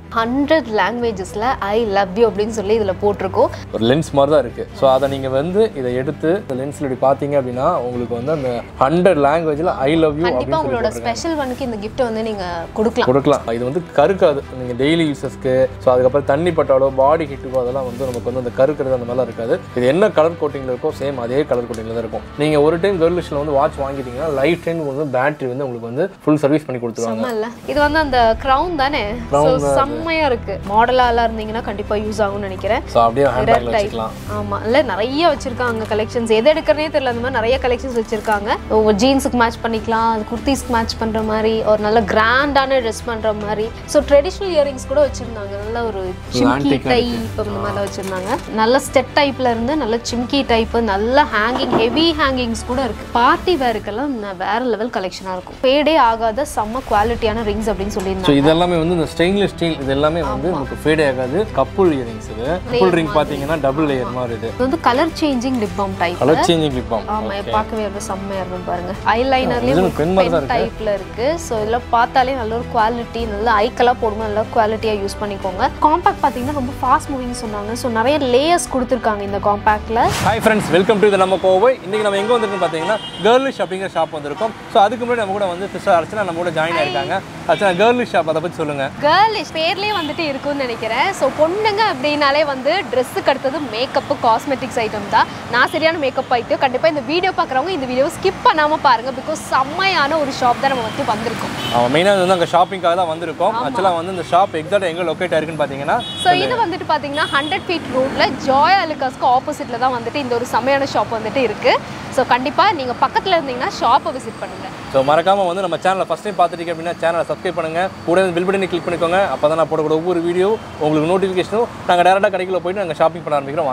Hundred லாங்குவேஜஸ்ல I love you அப்படின்னு சொல்லி இதுல போட்டிருக்கோம் ஒரு லென்ஸ் மாதிரி தான் இருக்குது ஸோ அதை நீங்கள் வந்து இதை எடுத்து இந்த லென்ஸில் இப்படி பார்த்தீங்க அப்படின்னா உங்களுக்கு வந்து அந்த ஹண்ட்ரட் லாங்குவேஜில் ஐ லவ் யூ கண்டிப்பா அப்படின்னு சொல்லி உங்களோட ஸ்பெஷல் ஒனுக்கு இந்த gift வந்து நீங்க கொடுக்கலாம் கொடுக்கலாம் இது வந்து கருக்காது நீங்கள் டெய்லி யூசஸ்க்கு ஸோ அதுக்கப்புறம் தண்ணி பட்டாலோ பாடி ஹீட்டுக்கோ அதெல்லாம் வந்து நமக்கு வந்து அந்த கருக்கிறது அந்த மாதிரிலாம் இருக்காது இது என்ன கலர் கோட்டிங்கில் இருக்கோ சேம் அதே கலர் கோட்டிங்கில் தான் இருக்கும் நீங்கள் ஒரு டைம் கேர்லிஷில் வந்து வாட்ச் வாங்கிட்டீங்கன்னா லைஃப் டைம் வந்து பேட்டரி வந்து உங்களுக்கு வந்து ஃபுல் சர்வீஸ் பண்ணி கொடுத்துருவாங்க செம்ம இல்ல இது வந்து அந்த crown தானே So, செம்மையா இருக்கு மாடலா எல்லாம் இருந்தீங்கன்னா கண்டிப்பா யூஸ் ஆகும்னு நினைக்கிறேன் ஸோ அப்படியே ஹேண்ட்பேக்கில் வச்சுக்கலாம் ஆமா இல்ல நிறைய வச்சிருக்காங்க கலெக்ஷன்ஸ் எது எடுக்கிறதே தெரியல அந்த மாதிரி நிறைய கலெக்ஷன்ஸ் வச்சிருக்காங்க உங்க ஜீன்ஸுக்கு மேட்ச் பண்ணிக்கலாம் அது குர்த்திஸ்க்கு மேட்ச் பண்ற மாதிரி ஒரு நல்ல கிராண்டான ட்ரெஸ் பண்ற மாதிரி ஸோ ட்ரெடிஷ்னல் இயரிங்ஸ் கூட வச்சிருந்தாங்க நல்ல ஒரு சிம்கி antique டைப் இந்த மாதிரிலாம் வச்சிருந்தாங்க நல்ல ஸ்டெட் டைப்ல இருந்து நல்ல சிம்கி டைப் நல்ல ஹேங்கிங் ஹெவி ஹேங்கிங்ஸ் கூட இருக்கு பார்ட்டி வேருக்கெல்லாம் ந- வேற லெவல் கலெக்ஷனா இருக்கும் ஃபேடே ஆகாத செம்ம குவாலிட்டியான ரிங்ஸ் அப்படின்னு ஸோ சொல்லியிருந்தாங்க இது எல்லாமே வந்து இந்த ஸ்டெயின்லெஸ் ஸ்டீல் இது எல்லாமே வந்து நமக்கு ஃபேடே ஆகாது கப்புள் இயரிங்ஸ் இது கப்புள் ரிங் பார்த்தீங்கன்னா டபுள் லேயர் மாதிரி இது இது வந்து colour changing lip balm type colour changing lip balm ஆமா இது பார்க்கவே ரொம்ப செம்மையா இருக்கும் பாருங்க ஐலைனர்லயும் இது pen மாதிரி தான் பென் டைப்ல இருக்கு ஸோ இதெல்லாம் பார்த்தாலே நல்ல ஒரு குவாலிட்டி நல்ல ஐக்கெல்லாம் போடும்போது நல்ல குவாலிட்டியா யூஸ் பண்ணிக்கோங்க காம்பேக்ட் பார்த்தீங்கன்னா ரொம்ப ஃபாஸ்ட் மூவிங் சொன்னாங்க ஸோ நிறைய லேயர்ஸ் கொடுத்துருக்காங்க இந்த காம்பேக்ட்ல ஹாய் ஃப்ரெண்ட்ஸ் வெல்கம் டு இது நம்ம கோவை இன்னைக்கு நம்ம எங்கே வந்திருக்கோம் பார்த்தீங்கன்னா கேர்லிஷ் அப்படிங்கிற ஷாப் வந்திருக்கோம் ஸோ அதுக்கு முன்னாடி நம்ம கூட வந்து சிஸ்டர் அர்ச்சனா நம்ம கூட ஜாயின் ஆயிருக்காங்க அர்ச்சனா கேர்லிஷ் ஷாப் அதை பற்றி சொல்லுங்க கேர்ளிஷ் பேர்லேயே வந்துட்டு இருக்கும்னு நினைக்கிறேன் ஸோ பொண்ணுங்க அப்படின்னாலே வந்து ட்ரெஸ்ஸுக்கு அடுத்தது மேக்கப்பு காஸ்மெட்டிக்ஸ் ஐட்டம் தான் நான் சரியான மேக்கப் ஆயிட்டு கண்டிப்பாக இந்த வீடியோ பார்க்குறவங்க இந்த வீடியோ ஸ்கிப் பண்ணாமல் பாருங்க பிகாஸ் செம்மையான ஒரு ஷாப் தான் நம்ம வந்து வந்திருக்கோம் அவன் மெயினாக வந்து அங்கே ஷாப்பிங்காக தான் வந்திருக்கோம் ஆக்சுவலாக வந்து இந்த ஷாப் எக்ஸாக்ட் எங்கே லொக்கேட் ஆயிருக்குன்னு பார்த்தீங்கன்னா ஸோ இது வந்துட்டு பார்த்தீங்கன்னா ஹண்ட்ரட் ஃபீட் ரோட்ல ஜாய் அலுகாஸ்க்கு ஆப்போசிட்ல தான் வந்துட்டு இந்த ஒரு செமையான ஷாப் வந்துட்டு இருக்கு ஸோ கண்டிப்பாக நீங்கள் பக்கத்தில் இருந்தீங்கன்னா ஷாப்பை விசிட் பண்ணுங்க ஸோ மறக்காம வந்து நம்ம சேனலை ஃபஸ்ட் டைம் பார்த்துட்டீங்க அப்படின்னா சேனலை சப்ஸ்கிரைப் பண்ணுங்க கூட பில் பட்டனை கிளிக் பண்ணிக்கோங்க அப்போ தான் நான் போடக்கூடிய ஒவ்வொரு வீடியோ உங்களுக்கு நோட்டிஃபிகேஷனும் நாங்கள் டேரெக்டாக கடைக்குள்ள போயிட்டு நாங்கள் ஷாப்பிங் பண்ண ஆரம்பிக்கிறோம் வாங்க.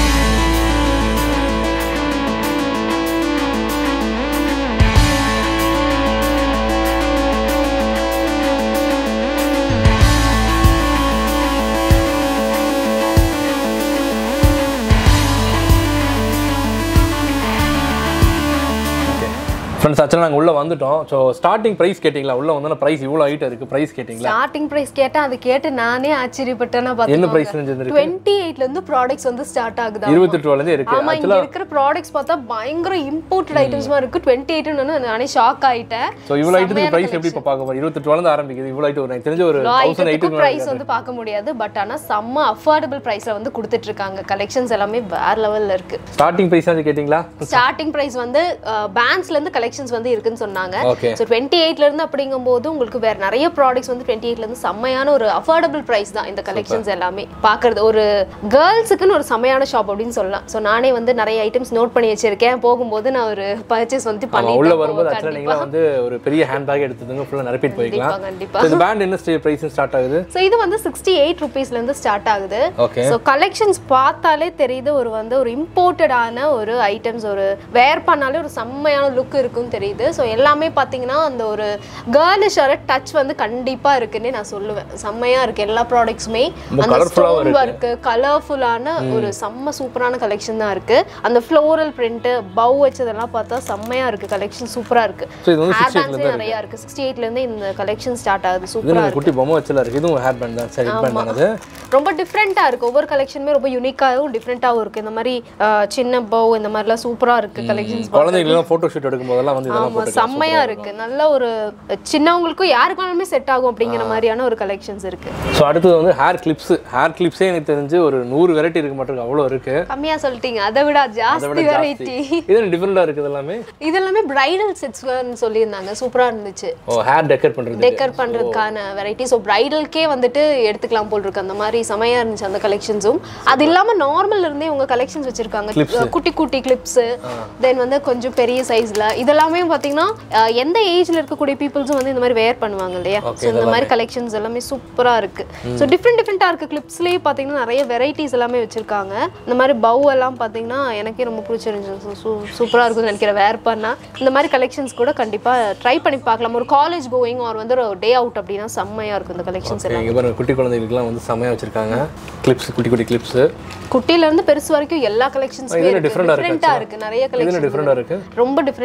ஃப்ரெண்ட்ஸ் ஆக்சுவலாக நாங்கள் உள்ளே வந்துட்டோம் ஸோ ஸ்டார்டிங் ப்ரைஸ் கேட்டிங்களா உள்ளே வந்து ப்ரைஸ் இவ்வளோ ஹைட் இருக்குது ப்ரைஸ் கேட்டிங்களா ஸ்டார்டிங் ப்ரைஸ் கேட்டேன் அது கேட்டு நானே ஆச்சரியப்பட்டேன்னா என்ன பார்த்துக்கோங்க ப்ரைஸ் இருந்துருக்கு டுவெண்ட்டி எயிட்லேருந்து ப்ராடக்ட்ஸ் வந்து ஸ்டார்ட் ஆகுதா இருபத்தெட்டு ரூபாலேருந்து இருக்குது ஆமா இங்க இருக்கிற ப்ராடக்ட்ஸ் பார்த்தா பயங்கர இம்போர்ட்டட் ஐட்டம்ஸ்மா இருக்கு டுவெண்ட்டி எயிட்னு நானே ஷாக் ஆயிட்டேன் ஸோ இவ்வளோ ஹைட்டுக்கு ப்ரைஸ் எப்படி இப்போ பார்க்க போகிறோம் இருபத்தெட்டு ரூபாலேருந்து ஆரம்பிக்குது இவ்வளோ ஹைட் ஒரு எனக்கு தெரிஞ்ச ஒரு தௌசண்ட் ஐட்டத்துக்கு எயிட்டுக்கு ப்ரைஸ் வந்து பார்க்க முடியாது பட் ஆனா செம்ம அஃபோர்டபுள் ப்ரைஸ்ல வந்து கொடுத்துட்டு இருக்காங்க கலெக்ஷன்ஸ் எல்லாமே வேற லெவல்ல இருக்கு ஸ்டார்டிங் ப்ரைஸ் வந்து கேட்டிங்களா ஸ்டார்டிங் பிரைஸ் வந்து பேண்ட்ஸ்ல இருந்து கலெக்ஷன்ஸ் வந்து இருக்குன்னு சொன்னாங்க ஓகே ஸோ டுவெண்ட்டி எயிட்ல இருந்து அப்படிங்கும்போது உங்களுக்கு வேற நிறைய ப்ராடக்ட்ஸ் வந்து டுவெண்ட்டி எயிட்ல இருந்து செம்மையான ஒரு அஃபோர்டபுள் பிரைஸ் தான் இந்த கலெக்ஷன்ஸ் எல்லாமே பார்க்கறது ஒரு கேர்ள்ஸுக்குன்னு ஒரு செம்மையான ஷாப் அப்படின்னு சொல்லலாம் ஸோ நானே வந்து நிறைய ஐட்டம்ஸ் நோட் பண்ணி வச்சிருக்கேன் போகும்போது நான் ஒரு பர்ச்சேஸ் வந்து ஆமாம் உள்ள வரும்போது பண்ணிட்டேன் ஆக்சுவலாக நீங்களாம் வந்து ஒரு பெரிய ஹேண்ட் பேக் எடுத்துதுங்க ஃபுல்லாக நிரப்பிட்டு போய்க்கலாம் கண்டிப்பா So, இந்த பேண்ட் என்ன ப்ரைஸ் ஸ்டார்ட் ஆகுது ஸோ இது வந்து சிக்ஸ்டி எயிட் ருபீஸ்ல இருந்து ஸ்டார்ட் ஆகுது ஓகே ஸோ கலெக்ஷன்ஸ் பார்த்தாலே தெரியுது ஒரு வந்து ஒரு இம்போர்ட்டடான ஒரு ஐட்டம்ஸ் ஒரு வேர் பண்ணாலே ஒரு செம்மையான லுக் இருக்குன்னு தெரியுது ஸோ எல்லாமே பார்த்தீங்கன்னா அந்த ஒரு கேர்லிஷான டச் வந்து கண்டிப்பாக இருக்குன்னே நான் சொல்லுவேன் செம்மையாக இருக்குது எல்லா ப்ராடக்ட்ஸுமே ரொம்ப அந்த colourful-ஆவும் ஸ்டோன் ஒர்க்கு கலர்ஃபுல்லான ஒரு செம்ம சூப்பரான கலெக்ஷன் தான் இருக்குது அந்த ஃப்ளோரல் பிரிண்ட்டு பவ் வச்சதெல்லாம் பார்த்தா செம்மையாக இருக்குது கலெக்ஷன் சூப்பராக இருக்குது ஸோ இது வந்து ஹேர் சிக்ஸ்டி பேண்ட்ஸே நிறையா இருக்குது சிக்ஸ்டி எயிட்லேருந்து இந்த கலெக்ஷன் ஸ்டார்ட் ஆகுது இது சூப்பராக நம்ம குட்டி பொம்மை வச்சல இருக்கு இதுவும் ஹேர் பேண்ட் தான் சரி பேண்ட் தானது ரொம்ப டிஃப்ரெண்ட்டாக இருக்குது ஒவ்வொரு கலெக்ஷனுமே ரொம்ப யூனிக்காகவும் டிஃப்ரெண்ட்டாகவும் இருக்குது இந்த மாதிரி அஹ், சின்ன பவ் இந்த மாதிரிலாம் சூப்பராக இருக்குது கலெக்ஷன்ஸ் குழந்தைகளும் ஃபோட்டோ ஷூட் எடுக்கும் போதெல்லாம் வந்து இதெல்லாம் ஆமாம் போட்டு செம்மையாக இருக்குது நல்ல ஒரு சின்னவங்களுக்கும் யாருக்காலுமே செட் ஆகும் அப்படிங்கிற மாதிரியான ஒரு கலெக்ஷன்ஸ் இருக்குது ஸோ அடுத்தது வந்து ஹேர் கிளிப்ஸ் ஹேர் கிளிப்ஸே எனக்கு தெரிஞ்சு ஒரு நூறு வெரைட்டி இருக்க மாட்டிருக்கு அவ்வளோ இருக்கு கம்மியாக சொல்லிட்டீங்க அதை விட அதை ஜாஸ்தி விட வெரைட்டி ஜாஸ்தி இது டிஃப்ரெண்டாக இருக்குது எல்லாமே இதெல்லாமே பிரைடல் செட்ஸ்னு சொல்லியிருந்தாங்க சூப்பராக இருந்துச்சு ஓ ஹேர் டெக்கர் பண்ணுறது டெக்கர் பண்ணுறதுக்கான வெரைட்டி ஸோ ப்ரைடல்க்கே வந்துட்டு எடுத்துக்கலாம் போல் இருக்கு அந்த மாதிரி செமையா இருந்துச்சு அந்த கலெக்ஷன்ஸும் அது இல்லாமல் நார்மல் இருந்தே உங்க கலெக்ஷன்ஸ் வச்சிருக்காங்க குட்டி குட்டி கிளிப்ஸு தென் வந்து கொஞ்சம் பெரிய சைஸ்ல இதெல்லாமே பார்த்தீங்கன்னா அஹ், எந்த ஏஜ்ல இருக்கக்கூடிய பீப்புள்ஸும் வந்து இந்த மாதிரி வேர் பண்ணுவாங்க இல்லையா ஸோ இந்த மாதிரி கலெக்ஷன்ஸ் எல்லாமே சூப்பரா இருக்கு ஸோ டிஃப்ரெண்ட் டிஃப்ரெண்ட்டாக இருக்கு கிளிப்ஸ்லேயே பார்த்தீங்கன்னா நிறைய வெரைட்டிஸ் எல்லாமே வச்சிருக்காங்க இந்த மாதிரி பவ் எல்லாம் பார்த்தீங்கன்னா எனக்கே ரொம்ப பிடிச்சிருந்துச்சு சூப்பராக இருக்கும்னு நினைக்கிறேன் வேர் பண்ணா இந்த மாதிரி கலெக்ஷன்ஸ் கூட கண்டிப்பா ட்ரை பண்ணி பார்க்கலாம் ஒரு காலேஜ் கோயிங் ஆர் வந்து ஒரு டே அவுட் அப்படின்னா செம்மையா இருக்கும் இந்த கலெக்ஷன்ஸ் எல்லாம் இங்கே பாருங்க குட்டி குழந்தைகளுக்குலாம் வந்து செமையாக வச்சிருக்காங்க கிளிப்ஸ் குட்டி குட்டி கிளிப்ஸு குட்டில இருந்து பெருசு வரைக்கும் எல்லா கலெக்ஷன்ஸுமே இதுல இருக்கு different-ஆ இருக்கு டிஃப்ரெண்ட்டாக இருக்கு நிறைய இதில் கலெக்ஷன் டிஃப்ரெண்டாக இருக்கு ரொம்ப டிஃப்ரெண்ட்டாக இருக்கு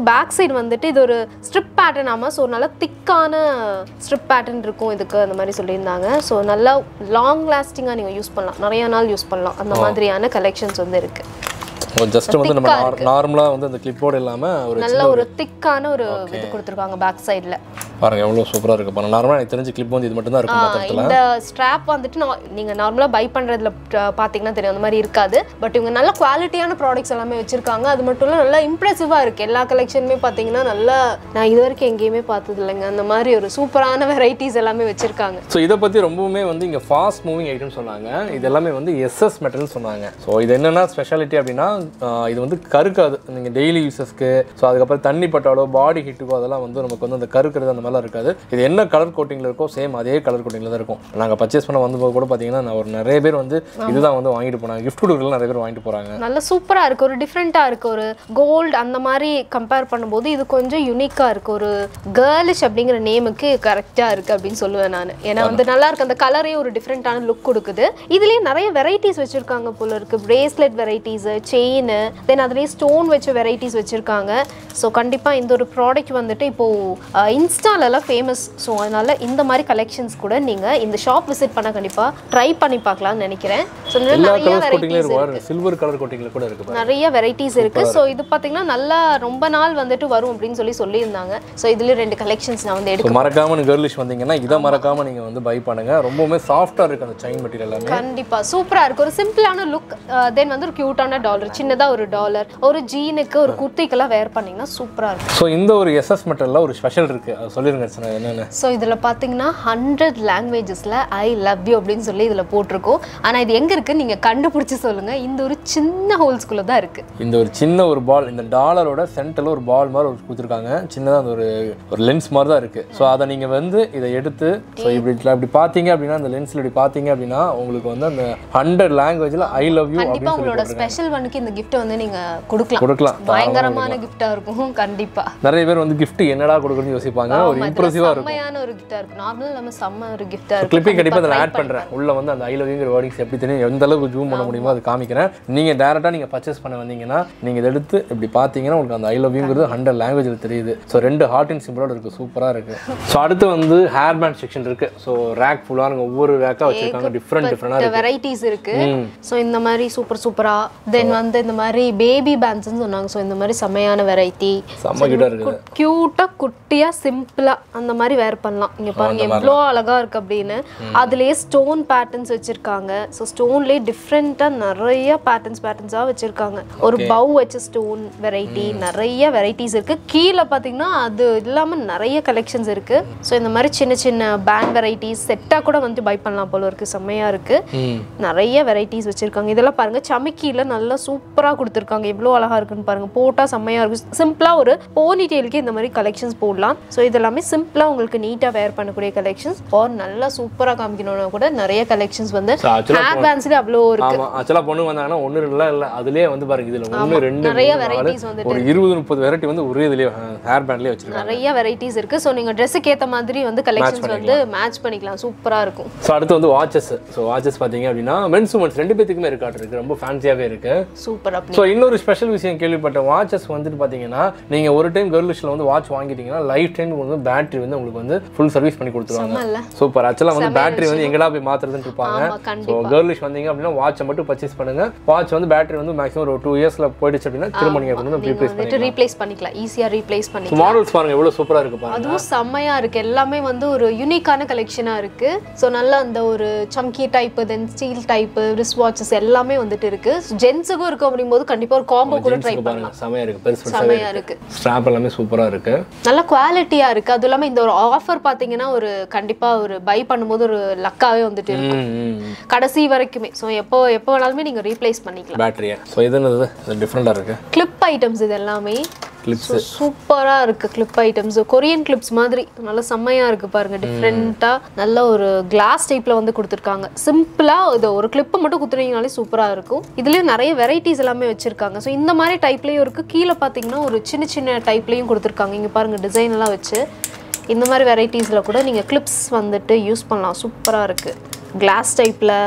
பேக் சைடு வந்துட்டு இது ஒரு ஸ்ட்ரிப் பேட்டர்ன் ஆமாம் ஸோ நல்லா திக்கான ஸ்ட்ரிப் பேட்டர்ன் இருக்கும் இதுக்கு அந்த மாதிரி சொல்லியிருந்தாங்க ஸோ நல்லா லாங் லாஸ்டிங்காக நீங்கள் யூஸ் பண்ணலாம் நிறைய நாள் யூஸ் பண்ணலாம் அந்த மாதிரியான கலெக்ஷன்ஸ் வந்து இருக்குது ஜஸ்ட் வந்து நம்ம நார்மலாக வந்து அந்த கிளிப்போர்டு இல்லாமல் ஒரு நல்ல ஒரு திக்கான ஒரு இது கொடுத்துருக்காங்க பேக் சைடில் பாருங்க எவ்வளோ சூப்பராக இருக்கு பாருங்க நார்மலாக எனக்கு தெரிஞ்ச கிளிப் வந்து இது மட்டும் தான் இருக்கும் மொத்தத்தில் இந்த ஸ்ட்ராப் வந்துட்டு நான் நீங்கள் நார்மலாக பை பண்ணுறதுல பார்த்தீங்கன்னா தெரியும் அந்த மாதிரி இருக்காது பட் இவங்க நல்ல குவாலிட்டியான ப்ராடக்ட்ஸ் எல்லாமே வச்சிருக்காங்க அது மட்டும் இல்லை நல்லா இம்ப்ரெசிவாக இருக்குது எல்லா கலெக்ஷனுமே பார்த்தீங்கன்னா நல்லா நான் இது வரைக்கும் எங்கேயுமே பார்த்தது இல்லைங்க அந்த மாதிரி ஒரு சூப்பரான வெரைட்டிஸ் எல்லாமே வச்சிருக்காங்க ஸோ இதை பற்றி ரொம்பவுமே வந்து இங்கே ஃபாஸ்ட் மூவிங் ஐட்டம் சொன்னாங்க இது எல்லாமே வந்து எஸ்எஸ் மெட்டல் சொன்னாங்க ஸோ இது என்னென்னா ஸ்பெஷாலிட்டி அப்படின்னா ஆஹ் இது வந்து கருக்காது நீங்கள் டெய்லி யூசஸ்க்கு ஸோ அதுக்கப்புறம் தண்ணி பட்டாலோ பாடி ஹீட்டுக்கோ அதெல்லாம் வந்து நமக்கு வந்து அந்த கருக்கிறது அந்த மாதிரிலாம் இருக்காது இது என்ன கலர் கோட்டிங்கில் இருக்கோ சேம் அதே கலர் கோட்டிங்கில் தான் இருக்கும் நாங்கள் பர்ச்சேஸ் பண்ண வந்தபோது கூட பார்த்தீங்கன்னா நான் ஒரு நிறைய பேர் வந்து இதுதான் வந்து வாங்கிட்டு போனாங்க கிஃப்ட் கொடுக்குறதுலாம் நிறைய பேர் வாங்கிட்டு போகிறாங்க நல்ல சூப்பராக இருக்குது ஒரு டிஃப்ரெண்ட்டாக இருக்குது ஒரு கோல்டு அந்த மாதிரி கம்பேர் பண்ணும்போது இது கொஞ்சம் யூனிக்காக இருக்குது ஒரு கேர்லிஷ் அப்படிங்கிற நேமுக்கு கரெக்டாக இருக்குது அப்படின்னு சொல்லுவேன் நான் ஏன்னா வந்து நல்லா இருக்கு அந்த கலரே ஒரு டிஃப்ரெண்ட்டான லுக் கொடுக்குது இதுலேயே நிறைய வெரைட்டிஸ் வச்சுருக்காங்க போல இருக்குது பிரேஸ்லெட் வெரைட்டிஸு செயின் தென் அதுலேயே ஸ்டோன் வச்ச வெரைட்டிஸ் வச்சுருக்காங்க ஸோ கண்டிப்பாக இந்த ஒரு ப்ராடக்ட் வந்துட்டு இப்போது இன்ஸ்டாலெல்லாம் ஃபேமஸ் ஸோ அதனால் இந்த மாதிரி கலெக்ஷன்ஸ் கூட நீங்கள் இந்த ஷாப் விசிட் பண்ண கண்டிப்பாக ட்ரை பண்ணி பார்க்கலாம்னு நினைக்கிறேன் ஸோ எல்லா நிறைய கலர் கோட்டிங்லேயும் வெரைட்டிஸ் இருக்கும் சில்வர் கலர் கோட்டிங்கில் கூட இருக்கு பாருங்க. நிறைய வெரைட்டிஸ் இருக்கு ஸோ இது பார்த்தீங்கன்னா நல்லா ரொம்ப நாள் வந்துட்டு வரும் அப்படின்னு சொல்லி சொல்லியிருந்தாங்க ஸோ இதுல ரெண்டு கலெக்ஷன்ஸ் நான் வந்து ஸோ எடுக்க மறக்காம நீங்க கேர்லிஷ் வந்தீங்கன்னா இதை மறக்காம நீங்க வந்து பை பண்ணுங்க ரொம்பவுமே சாஃப்டா இருக்கு அந்த செயின் மெட்டீரியல் எல்லாமே கண்டிப்பா சூப்பரா இருக்கு ஒரு சிம்பிளான லுக் தென் வந்து ஒரு கியூட்டான டாலர் சின்னதா ஒரு டாலர் ஒரு ஜீனுக்கு ஒரு குர்த்திக்கெல்லாம் வேர் பண்ணீங்கன்னா சூப்பரா இருக்கும் ஸோ இந்த ஒரு எஸ்எஸ் மெட்டல்ல ஒரு ஸ்பெஷல் இருக்கு அது சொல்லிருங்க அர்ச்சனா என்னன்னு ஸோ இதில் பார்த்தீங்கன்னா ஹண்ட்ரட் லாங்குவேஜஸில் ஐ லவ் யூ அப்படின்னு சொல்லி இதில் போட்டிருக்கோம் ஆனால் இது எங்கே இருக்குன்னு நீங்கள் கண்டுபிடிச்சி சொல்லுங்கள் இந்த ஒரு சின்ன ஹோல்ஸ்குள்ளே தான் இருக்குது இந்த ஒரு சின்ன ஒரு பால் இந்த டாலரோட சென்டரில் ஒரு பால் மாதிரி ஒரு கொடுத்துருக்காங்க சின்னதாக அந்த ஒரு ஒரு லென்ஸ் மாதிரி தான் இருக்கு ஸோ அதை நீங்கள் வந்து இதை எடுத்து ஸோ இப்படி இப்படி பார்த்தீங்க அப்படின்னா அந்த லென்ஸில் இப்படி பார்த்தீங்க அப்படின்னா உங்களுக்கு வந்து அந்த ஹண்ட்ரட் லாங்குவேஜில் ஐ லவ் யூ கண்டிப்பா அப்படின்னு சொல்லி உங்களோட ஸ்பெஷல் ஒனுக்கு இந்த கிஃப்ட் வந்து நீங்க கொடுக்கலாம் கொடுக்கலாம் பயங்கரமான கிஃப்டா இருக்கும் கண்டிப்பா நிறைய பேர் வந்து gift என்னடா கொடுக்குறதுன்னு யோசிப்பாங்க ஒரு இம்ப்ரெசிவாக இருக்கும் செம்மையான ஒரு கிஃப்டா இருக்கும் நார்மல் நம்ம செம்ம ஒரு கிஃப்டா இருக்கும் கிளிப்பிங் கண்டிப்பாக அதை ஆட் பண்ணுறேன் உள்ள வந்து அந்த ஐ லவ்ங்கிற வேர்டிங்ஸ் எப்படி தெரியும் எந்த அளவுக்கு ஜூம் பண்ண முடியுமோ அது காமிக்கிறேன் நீங்கள் டேரெக்டாக நீங்கள் பர்ச்சேஸ் பண்ண வந்தீங்கன்னா நீங்கள் இதை எடுத்து இப்படி பார்த்தீங்கன்னா உங்களுக்கு அந்த ஐ லவ்ங்கிறது ஹண்ட்ரட் லாங்குவேஜில் தெரியுது ஸோ ரெண்டு ஹார்ட் அண்ட் சிம்பிளோட இருக்குது சூப்பராக இருக்குது ஸோ அடுத்து வந்து ஹேர் பேண்ட் செக்ஷன் இருக்குது ஸோ ரேக் ஃபுல்லாக ஒவ்வொரு ரேக்காக வச்சிருக்காங்க டிஃப்ரெண்ட் டிஃப்ரெண்டாக இருக்குது வெரைட்டிஸ் இருக்கு ஸோ இந்த மாதிரி சூப்பர் சூப்பரா தென் வந்து இந்த மாதிரி பேபி பேண்ட்ஸ்னு சொன்னாங்க ஸோ இந்த மாதிரி செம்மையான வெரைட்டி செம்ம கிட்ட இருக்குது கியூட்டா குட்டியா சிம்பிளா அந்த மாதிரி வேர் பண்ணலாம் இங்க பாருங்க எவ்வளோ அழகா இருக்கு அப்படின்னு அதுலயே ஸ்டோன் பேட்டர்ன்ஸ் வச்சிருக்காங்க ஸோ ஸ்டோன்லயே டிஃப்ரெண்டா நிறைய பேட்டர்ன்ஸ் பேட்டர்ன்ஸா வச்சிருக்காங்க ஒரு பவ் வச்ச ஸ்டோன் வெரைட்டி நிறைய வெரைட்டிஸ் இருக்கு கீழே பாத்தீங்கன்னா அது இல்லாம நிறைய கலெக்ஷன்ஸ் இருக்கு ஸோ இந்த மாதிரி சின்ன சின்ன பேண்ட் வெரைட்டிஸ் செட்டா கூட வந்து பை பண்ணலாம் போல இருக்கு செம்மையா இருக்கு ம் நிறைய வெரைட்டிஸ் வச்சிருக்காங்க இதெல்லாம் பாருங்க சமிக்கியில நல்லா சூப்பரா கொடுத்துருக்காங்க எவ்வளோ அழகா இருக்குன்னு பாருங்க போட்டா செம்மையா இருக்கும் சிம்பிளா ஒரு போனி டெயிலுக்கு இந்த மாதிரி கலெக்ஷன்ஸ் போடலாம் ஸோ இதெல்லாமே சிம்பிளா உங்களுக்கு நீட்டா வேர் பண்ணக்கூடிய கலெக்ஷன்ஸ் ஆர் நல்லா சூப்பரா காமிக்கணும்னா கூட நிறைய கலெக்ஷன்ஸ் வந்து ஸோ ஆக்சுவலாக ஹேர் பேண்ட்ஸ்ல அவ்வளோ இருக்கு ஆமாம் ஆக்சுவலாக பொண்ணு வந்தாங்கன்னா ஒன்று இல்லை இல்லை அதுலேயே வந்து பாருங்க இதில் ஒன்று ரெண்டு நிறைய மூணு, நாலு, varieties வந்துட்டு ஒரு இருபது முப்பது வெரைட்டி வந்து ஒரே இதுலேயே ஹேர் பேண்ட்லேயே வச்சிருக்காங்க நிறைய வெரைட்டிஸ் இருக்கு ஸோ நீங்க ட்ரெஸ்ஸுக்கு ஏத்த மாதிரி வந்து கலெக்ஷன்ஸ் வந்து மேட்ச் பண்ணிக்கலாம் சூப்பரா இருக்கும் ஸோ அடுத்து வந்து வாட்சஸ் ஸோ வாட்சஸ் பார்த்தீங்க அப்படின்னா மென்ஸ் உமன்ஸ் ரெண்டு பேத்துக்குமே இருக்காட்டு இருக்கு ரொம்ப ஃபேன்சியாகவே இருக்கு சூப்பர் அப்படி ஸோ இன்னொரு ஸ்பெஷல் விஷயம் கேள்விப்பட்டேன் வாட்சஸ் வந்துட்டு பார்த்தீங்கன்னா நீங்கள் ஒரு டைம் கேர்லிஷில் வந்து வாட்ச் வாங்கிட்டீங்கன்னா லைஃப் டைம் வந்து பேட்டரி வந்து உங்களுக்கு வந்து ஃபுல் சர்வீஸ் பண்ணி கொடுத்துருவாங்க செம்ம இல்ல சூப்பர் ஆக்சுவலாக வந்து பேட்டரி வந்து எங்கடா போய் மாத்துறதுன்னு இருப்பாங்க ஆமா ஸோ கண்டிப்பா கேர்லிஷ் வந்தீங்க அப்படின்னா வாட்சை மட்டும் பர்ச்சேஸ் பண்ணுங்க வாட்ச் வந்து பேட்டரி வந்து மேக்ஸிமம் ஒரு டூ இயர்ஸ்ல போயிடுச்சு அப்படின்னா திரும்ப நீங்கள் கொண்டு வந்து நீங்க ரீப்ளேஸ் வந்துட்டு ரீப்ளேஸ் பண்ணிக்கலாம் ஈஸியா ரீப்ளேஸ் பண்ணிக்கலாம் மாடல்ஸ் பாருங்க எவ்வளோ சூப்பராக இருக்கு பாருங்க அதுவும் செம்மையா இருக்கு எல்லாமே வந்து ஒரு யூனிக்கான கலெக்ஷனா இருக்கு ஸோ நல்லா அந்த ஒரு சம்கி type then steel type wrist watches எல்லாமே வந்துட்டு இருக்கு ஜென்ஸுக்கும் இருக்கும் அப்படிங்கும்போது கண்டிப்பா ஒரு காம்போ கூட ட்ரை பாருங்க பண்ணலாம் செமையா இருக்கு பெருசு பெருசாவே செம்மையா இருக்கு ஸ்ட்ராப் எல்லாமே சூப்பரா இருக்கு நல்ல குவாலிட்டியா இருக்கு அதுவும் இல்லாம இந்த ஒரு ஆஃபர் பாத்தீங்கன்னா ஒரு கண்டிப்பா ஒரு பை பண்ணும்போது ஒரு லக்காவே வந்துட்டு இருக்கு கடைசி வரைக்குமே ஸோ எப்போ எப்போ வேணாலுமே நீங்க ரீப்ளேஸ் பண்ணிக்கலாம் பேட்டரியா ஸோ இது என்னது இது டிஃப்ரெண்டாக இருக்கு கிளிப் ஐட்டம்ஸ் இது எல்லாமே கிளிப்ஸ் சூப்பரா இருக்கு கிளிப் ஐட்டம்ஸ் கொரியன் கிளிப்ஸ் மாதிரி நல்லா செம்மையா இருக்கு பாருங்க டிஃப்ரெண்டா நல்ல ஒரு கிளாஸ் டைப்ல வந்து கொடுத்துருக்காங்க சிம்பிளா இது ஒரு கிளிப்பை மட்டும் குத்துனீங்கனாலே சூப்பரா இருக்கும் இதுலயும் நிறைய வெரைட்டிஸ் எல்லாமே வச்சிருக்காங்க ஸோ இந்த மாதிரி டைப்லயும் இருக்கு கீழே பாத்தீங்கன்னா ஒரு சின்ன சின்ன டைப்லயும் கொடுத்துருக்காங்க இங்க பாருங்க டிசைன் எல்லாம் வச்சு இந்த மாதிரி வெரைட்டிஸ்ல கூட நீங்க கிளிப்ஸ் வந்துட்டு யூஸ் பண்ணலாம் சூப்பரா இருக்கு கிளாஸ் டைப்ல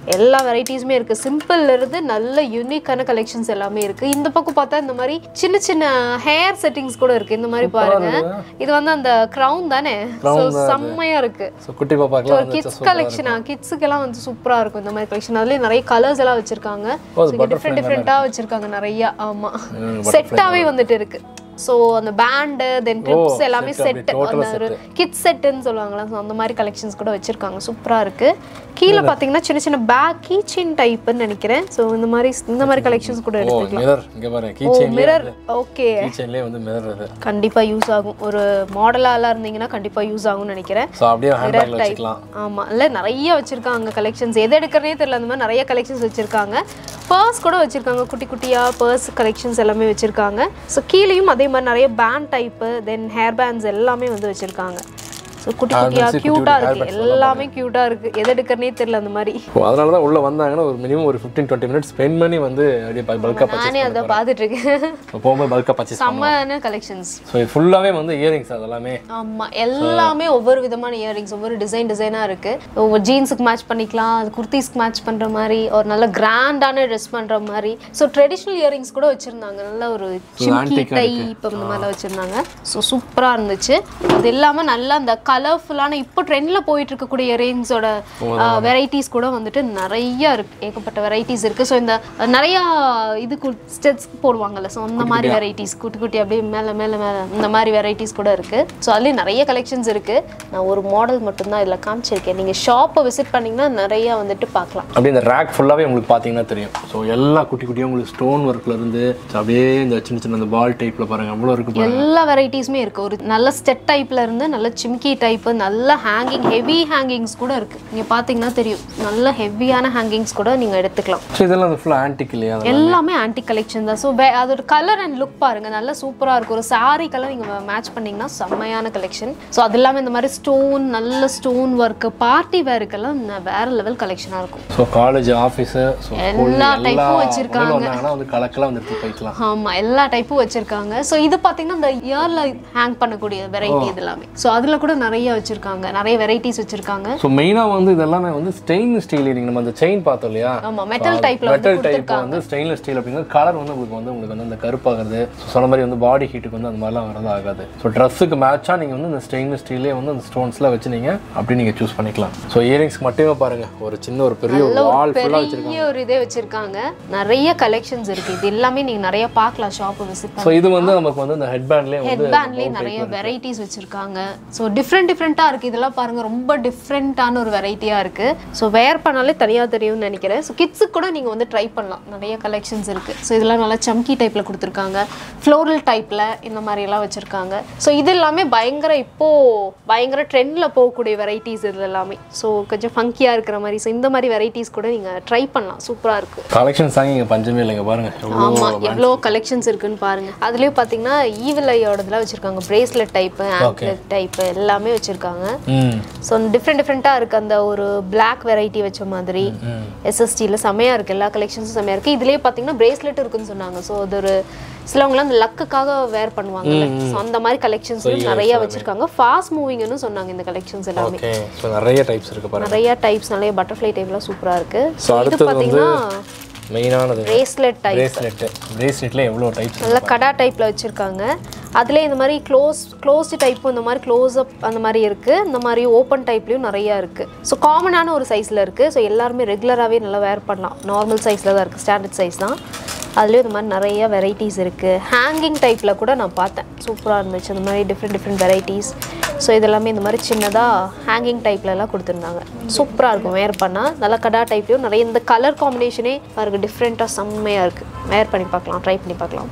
எல்லா வெரைட்டிஸுமே இருக்குது சிம்பிள்ல இருந்து நல்ல யூனிக்கான கலெக்ஷன்ஸ் எல்லாமே இருக்குது இந்த பக்கம் பார்த்தா இந்த மாதிரி சின்ன சின்ன ஹேர் செட்டிங்ஸ் கூட இருக்குது இந்த மாதிரி பாருங்க இது வந்து அந்த க்ரௌன் தானே ஸோ செம்மையாக இருக்குது ஸோ குட்டி பாப்பாக்கெல்லாம் ஒரு கிட்ஸ் கலெக்ஷனா கிட்ஸுக்கெல்லாம் வந்து சூப்பரா இருக்கும் இந்த மாதிரி கலெக்ஷன் அதுலயே நிறைய கலர்ஸ் எல்லாம் வச்சிருக்காங்க டிஃப்ரெண்ட் டிஃப்ரெண்டா வச்சிருக்காங்க நிறைய ஆமா செட்டாவே வந்துட்டு இருக்கு ஸோ அந்த பேண்டு தென் கிளிப்ஸ் எல்லாமே செட் அந்த ஒரு கிட்ஸ் செட்டுன்னு சொல்லுவாங்களா ஸோ அந்த மாதிரி கலெக்ஷன்ஸ் கூட வச்சிருக்காங்க சூப்பரா இருக்கு கீழே பார்த்தீங்கன்னா சின்ன சின்ன பேக் கீ செயின் டைப்னு நினைக்கிறேன் ஸோ இந்த மாதிரி இந்த மாதிரி கலெக்ஷன்ஸ் கூட ஓ எடுத்துக்கலாம் மிரர் இங்கே பாருங்க கீ ஓ செயின் மிரர் ஓகே கீ செயின்லேயே வந்து மிரர் இது கண்டிப்பா யூஸ் ஆகும் ஒரு மாடலாலாம் இருந்தீங்கன்னா கண்டிப்பா யூஸ் ஆகும்னு நினைக்கிறேன் ஸோ அப்படியே ஹேண்ட்பேக்கில் வச்சுக்கலாம் ஆமா இல்ல நிறைய வச்சிருக்காங்க கலெக்ஷன்ஸ் எது எடுக்கிறதே தெரியல அந்த மாதிரி நிறைய கலெக்ஷன்ஸ் வச்சிருக்காங்க பர்ஸ் கூட வச்சிருக்காங்க குட்டி குட்டியா பர்ஸ் கலெக்ஷன்ஸ் எல்லாமே வச்சிருக்காங்க ஸோ கீழேயும் அதே மாதிரி நிறைய band type then hair bands எல்லாமே வந்து வச்சிருக்காங்க ஸோ குட்டி குட்டியா குட்டி க்யூட்டா hair இருக்கு எல்லாமே க்யூட்டா இருக்கு எது எடுக்கிறனே தெரியல அந்த மாதிரி ஓ அதனால தான் உள்ளே வந்தாங்கன்னா ஒரு மினிமம் ஒரு ஃபிஃப்டீன் டுவெண்ட்டி மினிட்ஸ் ஸ்பெண்ட் பண்ணி வந்து அப்படியே பல்காக பர்ச்சேஸ் நானே அதை பார்த்துட்டு இருக்கேன் போகும்போது பல்காக பர்ச்சேஸ் செம்மயான கலெக்ஷன்ஸ் ஸோ இது ஃபுல்லாகவே வந்து இயரிங்ஸ் அதெல்லாமே ஆமா எல்லாமே ஒவ்வொரு விதமான இயரிங்ஸ் ஒவ்வொரு டிசைன் டிசைனா இருக்கு ஒவ்வொரு ஜீன்ஸுக்கு மேட்ச் பண்ணிக்கலாம் அது குர்த்திஸ்க்கு மேட்ச் பண்ற மாதிரி ஒரு நல்ல கிராண்டான ட்ரெஸ் பண்ற மாதிரி ஸோ ட்ரெடிஷ்னல் இயரிங்ஸ் கூட வச்சிருந்தாங்க நல்ல ஒரு சிம்கி டைப் அந்த மாதிரிலாம் வச்சிருந்தாங்க ஸோ சூப்பரா இருந்துச்சு அது இல்லாம நல்லா அந்த கலர்ஃபுல்லான இப்போ ட்ரெண்ட்ல போயிட்டு இருக்கக்கூடிய இயரிங்ஸோட வெரைட்டிஸ் கூட வந்துட்டு நிறைய இருக்கு ஏகப்பட்ட வெரைட்டிஸ் இருக்கு ஸோ இந்த அஹ், நிறைய இதுக்கு ஸ்டெட்ஸ் போடுவாங்கல்ல ஸோ அந்த மாதிரி வெரைட்டிஸ் குட்டி குட்டி அப்படியே மேலே மேலே மேலே இந்த மாதிரி வெரைட்டிஸ் கூட இருக்கு ஸோ அதுலேயும் நிறைய கலெக்ஷன்ஸ் இருக்கு நான் ஒரு மாடல் மட்டும்தான் இதில் காமிச்சிருக்கேன் நீங்கள் ஷாப்பை விசிட் பண்ணீங்கன்னா நிறைய வந்துட்டு பார்க்கலாம் அப்படியே இந்த ரேக் ஃபுல்லாகவே உங்களுக்கு பார்த்தீங்கன்னா தெரியும் ஸோ எல்லா குட்டி குட்டியாக உங்களுக்கு ஸ்டோன் ஒர்க்ல இருந்து so அப்படியே இந்த சின்ன சின்ன அந்த பால் டைப்பில் பாருங்க அவ்வளோ இருக்கு பாருங்க எல்லா வெரைட்டிஸுமே இருக்கு ஒரு நல்ல ஸ்டெட் டைப்ல இருந்து நல்ல சிம்கி டைப் நல்ல ஹேங்கிங் ஹெவி ஹேங்கிங்ஸ் கூட இருக்கு நீங்க பாத்தீங்கன்னா தெரியும் நல்ல ஹெவியான ஹேங்கிங்ஸ் கூட நீங்க எடுத்துக்கலாம் ஸோ இதெல்லாம் வந்து ஃபுல்லாக ஆன்டிக் இல்லையா அதெல்லாம் எல்லாமே ஆன்டி கலெக்ஷன் தான் ஸோ அதோட கலர் அண்ட் லுக் பாருங்க நல்லா சூப்பரா இருக்கும் ஒரு saree கலர் நீங்க மேட்ச் பண்ணீங்கன்னா செம்மையான கலெக்ஷன் ஸோ அது இல்லாம இந்த மாதிரி ஸ்டோன் நல்ல ஸ்டோன் ஒர்க் பார்ட்டி வேருக்கெல்லாம் வேற லெவல் கலெக்ஷனா இருக்கும் ஸோ காலேஜ் ஆஃபீஸு ஸோ எல்லா எல்லா type-உம் வச்சிருக்காங்க. வந்தாங்கன்னா வந்து கலக்கெல்லாம் வந்து எடுத்து போய்க்கலாம் ஆமா எல்லா டைப்பும் வச்சிருக்காங்க ஸோ இது பாத்தீங்கன்னா இந்த இயர்ல ஹேங் பண்ணக்கூடிய வெரைட்டி இது எல்லாமே ஸோ அதுல கூட நிறைய வச்சிருக்காங்க நிறைய வெரைட்டிஸ் வச்சிருக்காங்க ஸோ மெயினாக வந்து இதெல்லாமே வந்து ஸ்டெயின்லெஸ் ஸ்டீல் நீங்கள் நம்ம அந்த செயின் பார்த்தோம் இல்லையா ஆமா மெட்டல் டைப்ல வந்து மெட்டல் டைப் வந்து ஸ்டெயின்லெஸ் ஸ்டீல் அப்படிங்கிற கலர் வந்து உங்களுக்கு வந்து உங்களுக்கு வந்து அந்த கருப்பாகிறது ஸோ சொன்ன மாதிரி வந்து பாடி ஹீட்டுக்கு வந்து அந்த மாதிரிலாம் வரது ஆகாது ஸோ ட்ரெஸ்ஸுக்கு மேட்சாக நீங்கள் வந்து இந்த ஸ்டெயின்லெஸ் ஸ்டீலே வந்து அந்த ஸ்டோன்ஸ்லாம் வச்சு நீங்கள் அப்படி நீங்கள் சூஸ் பண்ணிக்கலாம் ஸோ இயரிங்ஸ் மட்டுமே பாருங்க ஒரு சின்ன ஒரு பெரிய ஒரு வால் ஃபுல்லாக வச்சிருக்காங்க பெரிய ஒரு இதே வச்சிருக்காங்க நிறைய கலெக்ஷன்ஸ் இருக்கு இது எல்லாமே நீங்க நிறைய பார்க்கலாம் ஷாப் விசிட் ஸோ இது வந்து நமக்கு வந்து இந்த ஹெட் பேண்ட்லேயே வந்து ஹெட் பேண்ட்லேயே நிறைய வெரைட்டிஸ் வச்சிருக்காங்க ஸோ டிஃப்ரெண்ட் டிஃப்ரெண்ட்டாக இருக்குது இதெல்லாம் பாருங்க ரொம்ப டிஃப்ரெண்ட்டான ஒரு வெரைட்டியாக இருக்குது ஸோ வேர் பண்ணாலே தனியாக தெரியும்னு நினைக்கிறேன் ஸோ கிட்ஸுக்கு கூட நீங்கள் வந்து ட்ரை பண்ணலாம் நிறைய கலெக்ஷன்ஸ் இருக்குது ஸோ இதெல்லாம் நல்லா சம்கி டைப்பில் கொடுத்துருக்காங்க ஃப்ளோரல் டைப்பில் இந்த மாதிரி எல்லாம் வச்சுருக்காங்க ஸோ இது எல்லாமே பயங்கர இப்போது பயங்கர ட்ரெண்டில் போகக்கூடிய வெரைட்டிஸ் இது எல்லாமே ஸோ கொஞ்சம் ஃபங்கியாக இருக்கிற மாதிரி ஸோ இந்த மாதிரி வெரைட்டிஸ் கூட நீங்கள் ட்ரை பண்ணலாம் சூப்பராக இருக்குது கலெக்ஷன்ஸ் தாங்க இங்கே பஞ்சமே இல்லைங்க பாருங்க எவ்வளோ ஆமா எவ்வளோ கலெக்ஷன்ஸ் இருக்குன்னு பாருங்க அதுலயும் பாத்தீங்கன்னா ஈவில் ஐயோடதுலாம் வச்சிருக்காங்க பிரேஸ்லெட் டைப் ஆங்க்லெட் டைப் எல்லாமே வச்சிருக்காங்க ம் ஸோ டிஃப்ரெண்ட் டிஃப்ரெண்ட்டாக இருக்கு அந்த ஒரு Black வெரைட்டி வச்ச மாதிரி எஸ்எஸ்டியில் செமையா இருக்கு எல்லா கலெக்ஷன்ஸும் செமையா இருக்கு இதுலயே பாத்தீங்கன்னா பிரேஸ்லெட் இருக்குன்னு சொன்னாங்க ஸோ அது ஒரு சிலவங்களாம் அந்த லக்குக்காக வேர் பண்ணுவாங்கல்ல ஸோ அந்த மாதிரி கலெக்ஷன்ஸ் நிறைய வச்சிருக்காங்க ஃபாஸ்ட் மூவிங்னு சொன்னாங்க இந்த கலெக்ஷன்ஸ் எல்லாமே ஓகே ஸோ நிறைய டைப்ஸ் இருக்கு பாருங்க நிறைய டைப்ஸ் நிறைய பட்டர்ஃப்ளை டைப்லாம் சூப்பரா இருக்கு ஸோ இது அடுத்தது வந்து பாத்தீங்கன்னா மெயினானது பிரேஸ்லெட் டைப் பிரேஸ்லெட்டு பிரேஸ்லெட்டில் எவ்வளோ டைப்ஸ் நல்ல கடா டைப்பில் வச்சுருக்காங்க அதுலேயே இந்த மாதிரி க்ளோஸ் க்ளோஸ்டு டைப்பும் இந்த மாதிரி க்ளோஸ் அப் அந்த மாதிரி இருக்குது இந்த மாதிரி ஓப்பன் டைப்லேயும் நிறையா இருக்குது ஸோ காமனான ஒரு சைஸில் இருக்குது ஸோ எல்லாருமே ரெகுலராகவே நல்லா வேர் பண்ணலாம் நார்மல் சைஸில் தான் இருக்குது ஸ்டாண்டர்ட் சைஸ் தான் அதுலேயும் இந்த மாதிரி நிறைய வெரைட்டிஸ் இருக்குது ஹேங்கிங் டைப்பில் கூட நான் பார்த்தேன் சூப்பராக இருந்துச்சு இந்த மாதிரி டிஃப்ரெண்ட் டிஃப்ரெண்ட் வெரைட்டிஸ் ஸோ இதெல்லாமே இந்த மாதிரி சின்னதாக ஹேங்கிங் டைப்லலாம் கொடுத்துருந்தாங்க சூப்பராக இருக்கும் வேர் பண்ணால் நல்லா கடா டைப்லேயும் நிறைய இந்த கலர் காம்பினேஷனே பாருங்க டிஃப்ரெண்ட்டாக செம்மையாக இருக்குது வேர் பண்ணி பார்க்கலாம் ட்ரை பண்ணி பார்க்கலாம்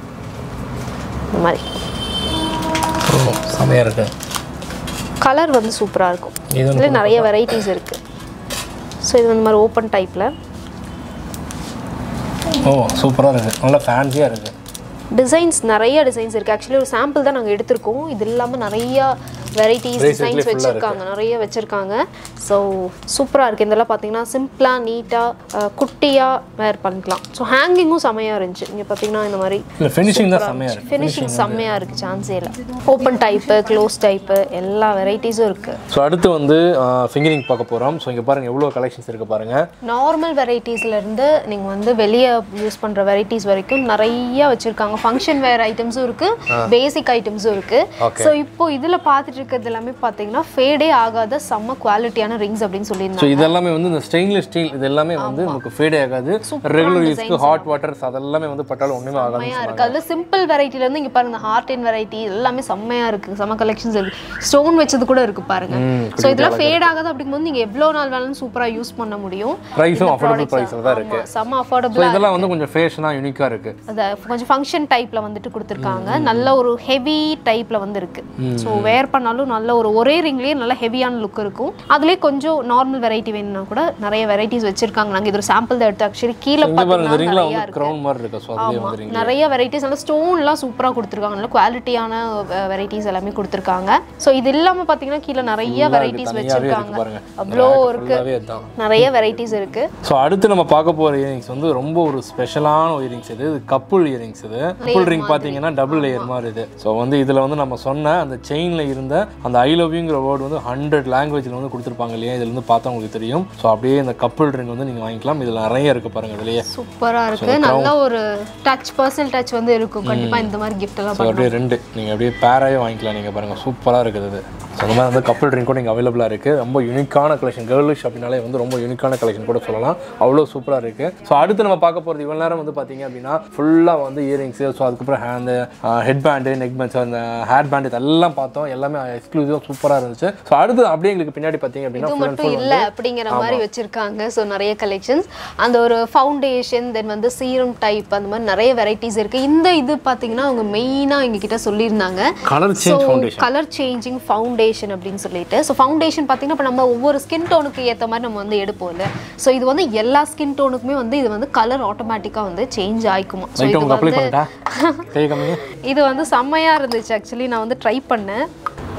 இந்த மாதிரி செமையாக இருக்கு கலர் வந்து சூப்பராக இருக்கும் இது வந்து இதில் நிறைய வெரைட்டிஸ் இருக்குது ஸோ இது இந்த மாதிரி ஓப்பன் டைப்பில் ஓ சூப்பராக இருக்கு நல்லா ஃபேன்சியாக இருக்கு டிசைன்ஸ் நிறைய டிசைன்ஸ் இருக்குது ஆக்சுவலி ஒரு சாம்பிள் தான் நாங்கள் எடுத்திருக்கோம் இது இல்லாமல் நிறையா வெரைட்டிஸ் டிசைன்ஸ் வச்சிருக்காங்க நிறைய வச்சிருக்காங்க ஸோ சூப்பராக இருக்குது இதெல்லாம் பார்த்தீங்கன்னா சிம்பிளாக நீட்டாக குட்டியாக வேர் பண்ணிக்கலாம் ஸோ ஹேங்கிங்கும் செமையாக இருந்துச்சு இங்கே பார்த்தீங்கன்னா இந்த மாதிரி இல்லை ஃபினிஷிங் தான் செம்மையாக இருக்கு ஃபினிஷிங் செம்மையாக இருக்குது சான்ஸே இல்லை ஓப்பன் டைப்பு க்ளோஸ் டைப்பு எல்லா வெரைட்டிஸும் இருக்குது ஸோ அடுத்து வந்து ஃபிங்கரிங் பார்க்க போகிறோம் ஸோ இங்கே பாருங்கள் எவ்வளோ கலெக்ஷன்ஸ் இருக்குது பாருங்கள் நார்மல் வெரைட்டிஸ்லேருந்து நீங்கள் வந்து வெளியே யூஸ் பண்ணுற வெரைட்டிஸ் வரைக்கும் நிறைய வச்சுருக்காங்க ஃபங்க்ஷன் வேர் ஐட்டம்ஸும் இருக்குது பேசிக் ஐட்டம்ஸும் இருக்குது Okay. ஸோ இப்போ இதில் பார்த்துட்டு இருக்கிறது எல்லாமே பார்த்தீங்கன்னா ஃபேடே ஆகாத செம்ம குவாலிட்டியான ரிங்ஸ் அப்படின்னு ஸோ சொல்லியிருந்தாங்க இதெல்லாமே வந்து இந்த ஸ்டெயின்லெஸ் ஸ்டீல் இது எல்லாமே வந்து நமக்கு ஃபேடே ஆகாது ரெகுலர் யூஸ்க்கு ஹாட் வாட்டர்ஸ் அதெல்லாமே வந்து பட்டாலும் ஒன்றுமே ஆகாது செம்மையா இருக்கு அதுல சிம்பிள் வெரைட்டில இருந்து இங்க பாருங்க ஹார்ட் அண்ட் வெரைட்டி எல்லாமே செம்மையா இருக்கு செம்ம கலெக்ஷன்ஸ் இருக்கு ஸ்டோன் வச்சது கூட இருக்கு பாருங்க ஸோ இதெல்லாம் ஃபேட் ஆகாது அப்படிங்கும்போது நீங்க எவ்வளவு நாள் வேணாலும் சூப்பரா யூஸ் பண்ண முடியும் ப்ரைஸும் அஃபோர்டபிள் ப்ரைஸில் தான் இருக்குது ஆமா, செம்ம ஸோ அஃபோர்டபுளா இதெல்லாம் வந்து கொஞ்சம் ஃபேஷனாக யூனிக்காக இருக்குது அத கொஞ்சம் ஃபங்க்ஷன் டைப்ல வந்துட்டு கொடுத்துருக்காங்க நல்ல ஒரு ஹெவி டைப்ல வந்து இருக்கு ஸோ வேர் பண்ணாலும் நல்ல ஒரு ஒரே ரிங்லயே நல்ல ஹெவியான லுக் இருக்கும் அதுலயே கொஞ்சம் நார்மல் வெரைட்டி வேணும்னா கூட நிறைய வெரைட்டிஸ் வச்சிருக்காங்க நாங்க இது ஒரு சாம்பிள் தான் எடுத்து ஆக்சுவலி கீழே இங்கே பாருங்க இந்த பார்த்தீங்கன்னா ரிங்கில் நிறைய வந்து க்ரௌன் மாதிரி இருக்கு ஸோ அதுலேயே ஆமா வந்து ring. நிறைய வெரைட்டிஸ் நல்ல ஸ்டோன்லாம் சூப்பரா கொடுத்துருக்காங்க நல்ல குவாலிட்டியான வெரைட்டிஸ் எல்லாமே கொடுத்துருக்காங்க ஸோ இது இல்லாம பாத்தீங்கன்னா கீழே நிறைய வெரைட்டிஸ் தனியாவே இருக்கு வச்சிருக்காங்க பாருங்க அவ்வளோ இருக்கு ஃபுல்லாகவே அதுதான் நிறைய வெரைட்டிஸ் இருக்கு ஸோ அடுத்து நம்ம பார்க்க போகிற இயரிங்ஸ் வந்து ரொம்ப ஒரு ஸ்பெஷலான இயரிங்ஸ் இது இது கப்புள் இயரிங்ஸ் இது கப்புள் ரிங் பார்த்தீங்கன்னா டபுள் லேயர் மாதிரி இது ஸோ வந்து இதில் வந்து நம்ம சொன்ன அந்த செயினில் இருந்த அந்த ஐ லவ்யூங்கிற வேர்டு வந்து ஹண்ட்ரட் லாங்குவேஜில் வந்து கொடுத்துருப்பாங்க இல்லையா இதுல இருந்து பார்த்தா உங்களுக்கு தெரியும் ஸோ அப்படியே இந்த கப்புள் ரிங் வந்து நீங்கள் வாங்கிக்கலாம் இதில் நிறைய இருக்குது பாருங்க இதுலேயே சூப்பரா இருக்கு நல்ல ஒரு டச் பர்சனல் டச் வந்து இருக்கும் கண்டிப்பா இந்த மாதிரி gift எல்லாம் ஸோ அப்படியே ரெண்டு நீங்கள் அப்படியே பேராகவே வாங்கிக்கலாம் நீங்கள் பாருங்கள் சூப்பராக இருக்குது இது ஸோ அந்த மாதிரி வந்து கப்பல் ட்ரிங்க் கூட இங்கே அவைலபிளாக இருக்குது ரொம்ப யூனிக்கான கலெக்ஷன் கேர்லிஷ் அப்படின்னாலே வந்து ரொம்ப யூனிக்கான கலெக்ஷன் கூட சொல்லலாம் அவ்வளோ சூப்பராக இருக்குது ஸோ அடுத்து நம்ம பார்க்க போகிறது இவ்வளோ நேரம் வந்து பார்த்தீங்க அப்படின்னா ஃபுல்லாக வந்து இயரிங்ஸு ஸோ அதுக்கப்புறம் hand head band neck bands அந்த ஹேர் பேண்ட் இதெல்லாம் பார்த்தோம் எல்லாமே எக்ஸ்க்ளூசிவாக சூப்பராக இருந்துச்சு ஸோ அடுத்து அப்படியே எங்களுக்கு பின்னாடி பார்த்தீங்க அப்படின்னா இது full and மட்டும் full இல்ல அப்படிங்கிற மாதிரி வச்சிருக்காங்க ஸோ நிறைய கலெக்ஷன்ஸ் அந்த ஒரு ஃபவுண்டேஷன் தென் வந்து சீரம் டைப் அந்த மாதிரி நிறைய வெரைட்டிஸ் இருக்கு இந்த இது பாத்தீங்கன்னா அவங்க மெயினா எங்க கிட்ட சொல்லியிருந்தாங்க colour change foundation colour changing foundation அப்படின்னு சொல்லிட்டு ஸோ ஃபவுண்டேஷன் பார்த்தீங்கன்னா இப்போ நம்ம ஒவ்வொரு ஸ்கின் டோனுக்கு ஏற்ற மாதிரி நம்ம வந்து எடுப்போம்ல ஸோ இது வந்து எல்லா ஸ்கின் டோனுக்குமே வந்து இது வந்து கலர் ஆட்டோமேட்டிக்காக வந்து சேஞ்ச் ஆயிக்குமா ஸோ லைட் இது உங்களுக்கு அப்ளை வந்து பண்ணிட்டா கை கம்மிங்க இது வந்து செம்மையாக இருந்துச்சு ஆக்சுவலி நான் வந்து ட்ரை பண்ணேன்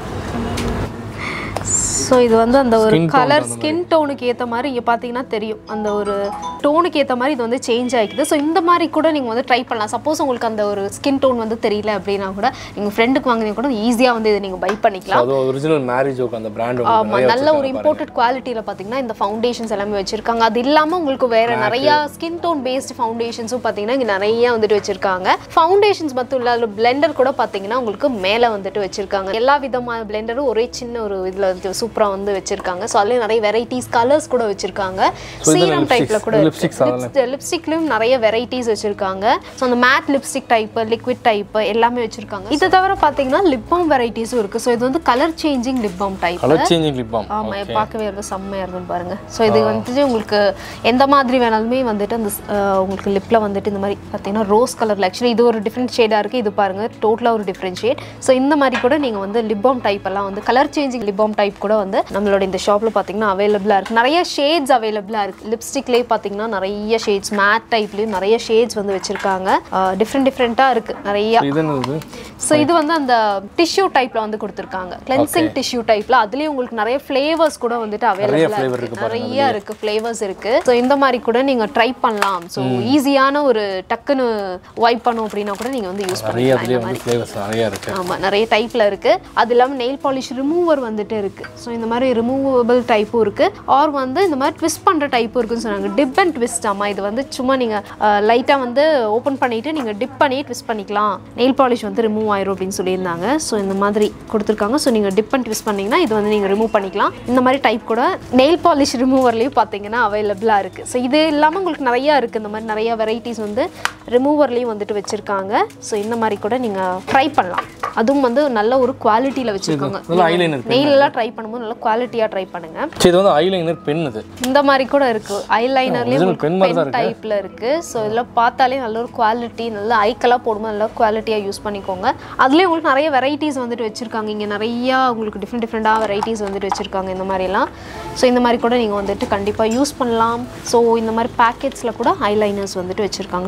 ஸோ இது வந்து அந்த ஒரு Skin tone கலர் அந்த ஸ்கின் டோனுக்கு ஏற்ற மாதிரி இங்கே பார்த்தீங்கன்னா தெரியும் அந்த ஒரு டோனுக்கு ஏற்ற மாதிரி இது வந்து சேஞ்ச் ஆகிக்குது ஸோ இந்த மாதிரி கூட நீங்கள் வந்து ட்ரை பண்ணலாம் சப்போஸ் உங்களுக்கு அந்த ஒரு ஸ்கின் டோன் வந்து தெரியல அப்படின்னா கூட நீங்கள் ஃப்ரெண்டுக்கு வாங்கினீங்க கூட ஈஸியாக வந்து இதை நீங்கள் பை பண்ணிக்கலாம் அது ஒரிஜினல் மேரேஜ் அந்த பிராண்ட் ஆமா நல்ல ஒரு இம்போர்ட்டட் குவாலிட்டியில் பார்த்தீங்கன்னா இந்த ஃபவுண்டேஷன்ஸ் எல்லாமே வச்சிருக்காங்க அது இல்லாமல் உங்களுக்கு வேற நிறைய ஸ்கின் டோன் பேஸ்ட் ஃபவுண்டேஷன்ஸும் பார்த்தீங்கன்னா இங்கே நிறைய வந்துட்டு வச்சிருக்காங்க ஃபவுண்டேஷன்ஸ் மட்டும் இல்லை அதில் பிளெண்டர் கூட பார்த்தீங்கன்னா உங்களுக்கு மேலே வந்துட்டு வச்சிருக்காங்க எல்லா விதமான பிளெண்டரும் ஒரே சின்ன ஒரு இதில் வந்து சூப்பராக வந்து வச்சிருக்காங்க ஸோ அதுலேயும் நிறைய வெரைட்டிஸ் கலர்ஸ் கூட வச்சிருக்காங்க So இதுல சீரம் டைப்ல lipsticks, கூட lipsticks அதெல்லாம் லிப்ஸ்டிக்லையும் நிறைய வெரைட்டிஸ் வச்சிருக்காங்க ஸோ அந்த matte lipstick type liquid type எல்லாமே வச்சிருக்காங்க இது தவிர பார்த்தீங்கன்னா லிப் பாம் வெரைட்டிஸும் இருக்கு ஸோ இது வந்து colour changing lip balm type colour changing lip balm ஆமா பார்க்கவே ரொம்ப செம்மையா இருக்கும் பாருங்க ஸோ இது வந்துட்டு உங்களுக்கு எந்த மாதிரி வேணாலுமே வந்துட்டு அந்த ஸ்- அஹ் உங்களுக்கு லிப்ல வந்துட்டு இந்த மாதிரி பார்த்தீங்கன்னா ரோஸ் கலர்ல ஆக்சுவலி இது ஒரு டிஃப்ரெண்ட் ஷேடா இருக்கு இது பாருங்க டோட்டலா ஒரு டிஃப்ரெண்ட் ஷேட் ஸோ இந்த மாதிரி கூட நீங்க வந்து லிப் பாம் டைப் எல்லாம் வந்து colour changing lip balm type கூட வந்து நம்மளோட இந்த ஷாப்ல பார்த்தீங்கன்னா அவைலபிளா இருக்கு நிறைய ஷேட்ஸ் அவைலபிளா இருக்கு லிப்ஸ்டிக்லேயே பார்த்தீங்கன்னா நிறைய ஷேட்ஸ் மேட் டைப்லயும் நிறைய ஷேட்ஸ் வந்து வச்சிருக்காங்க டிஃப்ரெண்ட் டிஃப்ரெண்டா இருக்கு நிறைய இது என்னது ஸோ இது வந்து அந்த டிஷ்யூ டைப்ல வந்து கொடுத்துருக்காங்க கிளென்சிங் டிஷ்யூ டைப்ல அதுலயும் உங்களுக்கு நிறைய ஃப்ளேவர்ஸ் கூட வந்துட்டு அவைலபிளா flavor இருக்கு இருக்கு பாருங்க நிறைய இருக்கு ஃப்ளேவர்ஸ் இருக்கு ஸோ இந்த மாதிரி கூட நீங்க ட்ரை பண்ணலாம் ஸோ ஈஸியான ஒரு டக்குன்னு வைப் பண்ணும் அப்படின்னா கூட நீங்க வந்து யூஸ் நிறைய பண்ணிக்கலாம் அதுலேயே வந்து ஃப்ளேவர்ஸ் நிறைய இருக்கு ஆமா நிறைய டைப்ல இருக்கு அது இல்லாம நெயில் பாலிஷ் ரிமூவர் வந்துட்டு இருக்கு ஸோ இந்த மாதிரி ரிமூவபிள் டைப்பும் இருக்கு ஆர் வந்து இந்த மாதிரி ட்விஸ்ட் பண்ற டைப்பும் இருக்குன்னு சொன்னாங்க டிப் அண்ட் ட்விஸ்ட் ஆமா இது வந்து சும்மா நீங்க லைட்டா வந்து ஓப்பன் பண்ணிட்டு நீங்க டிப் பண்ணி ட்விஸ்ட் பண்ணிக்கலாம் நெயில் பாலிஷ் வந்து ரிமூவ் ஆயிரும் அப்படின்னு சொல்லியிருந்தாங்க ஸோ இந்த மாதிரி கொடுத்துருக்காங்க ஸோ நீங்க டிப் அண்ட் ட்விஸ்ட் பண்ணீங்கன்னா இது வந்து நீங்க ரிமூவ் பண்ணிக்கலாம் இந்த மாதிரி டைப் கூட நெயில் பாலிஷ் ரிமூவர்லயும் பார்த்தீங்கன்னா அவைலபிளா இருக்கு ஸோ இது இல்லாம உங்களுக்கு நிறைய இருக்கு இந்த மாதிரி நிறைய வெரைட்டிஸ் வந்து ரிமூவர்லயும் வந்துட்டு வச்சிருக்காங்க ஸோ இந்த மாதிரி கூட நீங்க ட்ரை பண்ணலாம் அதுவும் வந்து நல்ல ஒரு குவாலிட்டியில வச்சிருக்காங்க நல்ல ஐலைனர் நெயில் எல்லாம் ட்ரை பண்ணும்போது நல்லா குவாலிட்டியா ட்ரை பண்ணுங்க சரி இது வந்து ஐலைனர் பென் இது இந்த மாதிரி கூட இருக்கு ஐலைனர்லயே original pen மாதிரி தான் பென் டைப்ல இருக்கு ஸோ இதில் பார்த்தாலே நல்ல ஒரு குவாலிட்டி நல்ல ஐக்கெல்லாம் போடும்போது நல்லா குவாலிட்டியாக யூஸ் பண்ணிக்கோங்க அதுலேயே உங்களுக்கு நிறைய வெரைட்டிஸ் வந்துட்டு வச்சிருக்காங்க இங்கே நிறையா உங்களுக்கு டிஃப்ரெண்ட் டிஃப்ரெண்டாக வெரைட்டிஸ் வந்துட்டு வச்சிருக்காங்க இந்த மாதிரிலாம் ஸோ இந்த மாதிரி கூட நீங்கள் வந்துட்டு கண்டிப்பாக யூஸ் பண்ணலாம் ஸோ இந்த மாதிரி பேக்கெட்ஸில் கூட ஐலைனர்ஸ் வந்துட்டு வச்சிருக்காங்க டுவெண்ட்டி ஃபோர்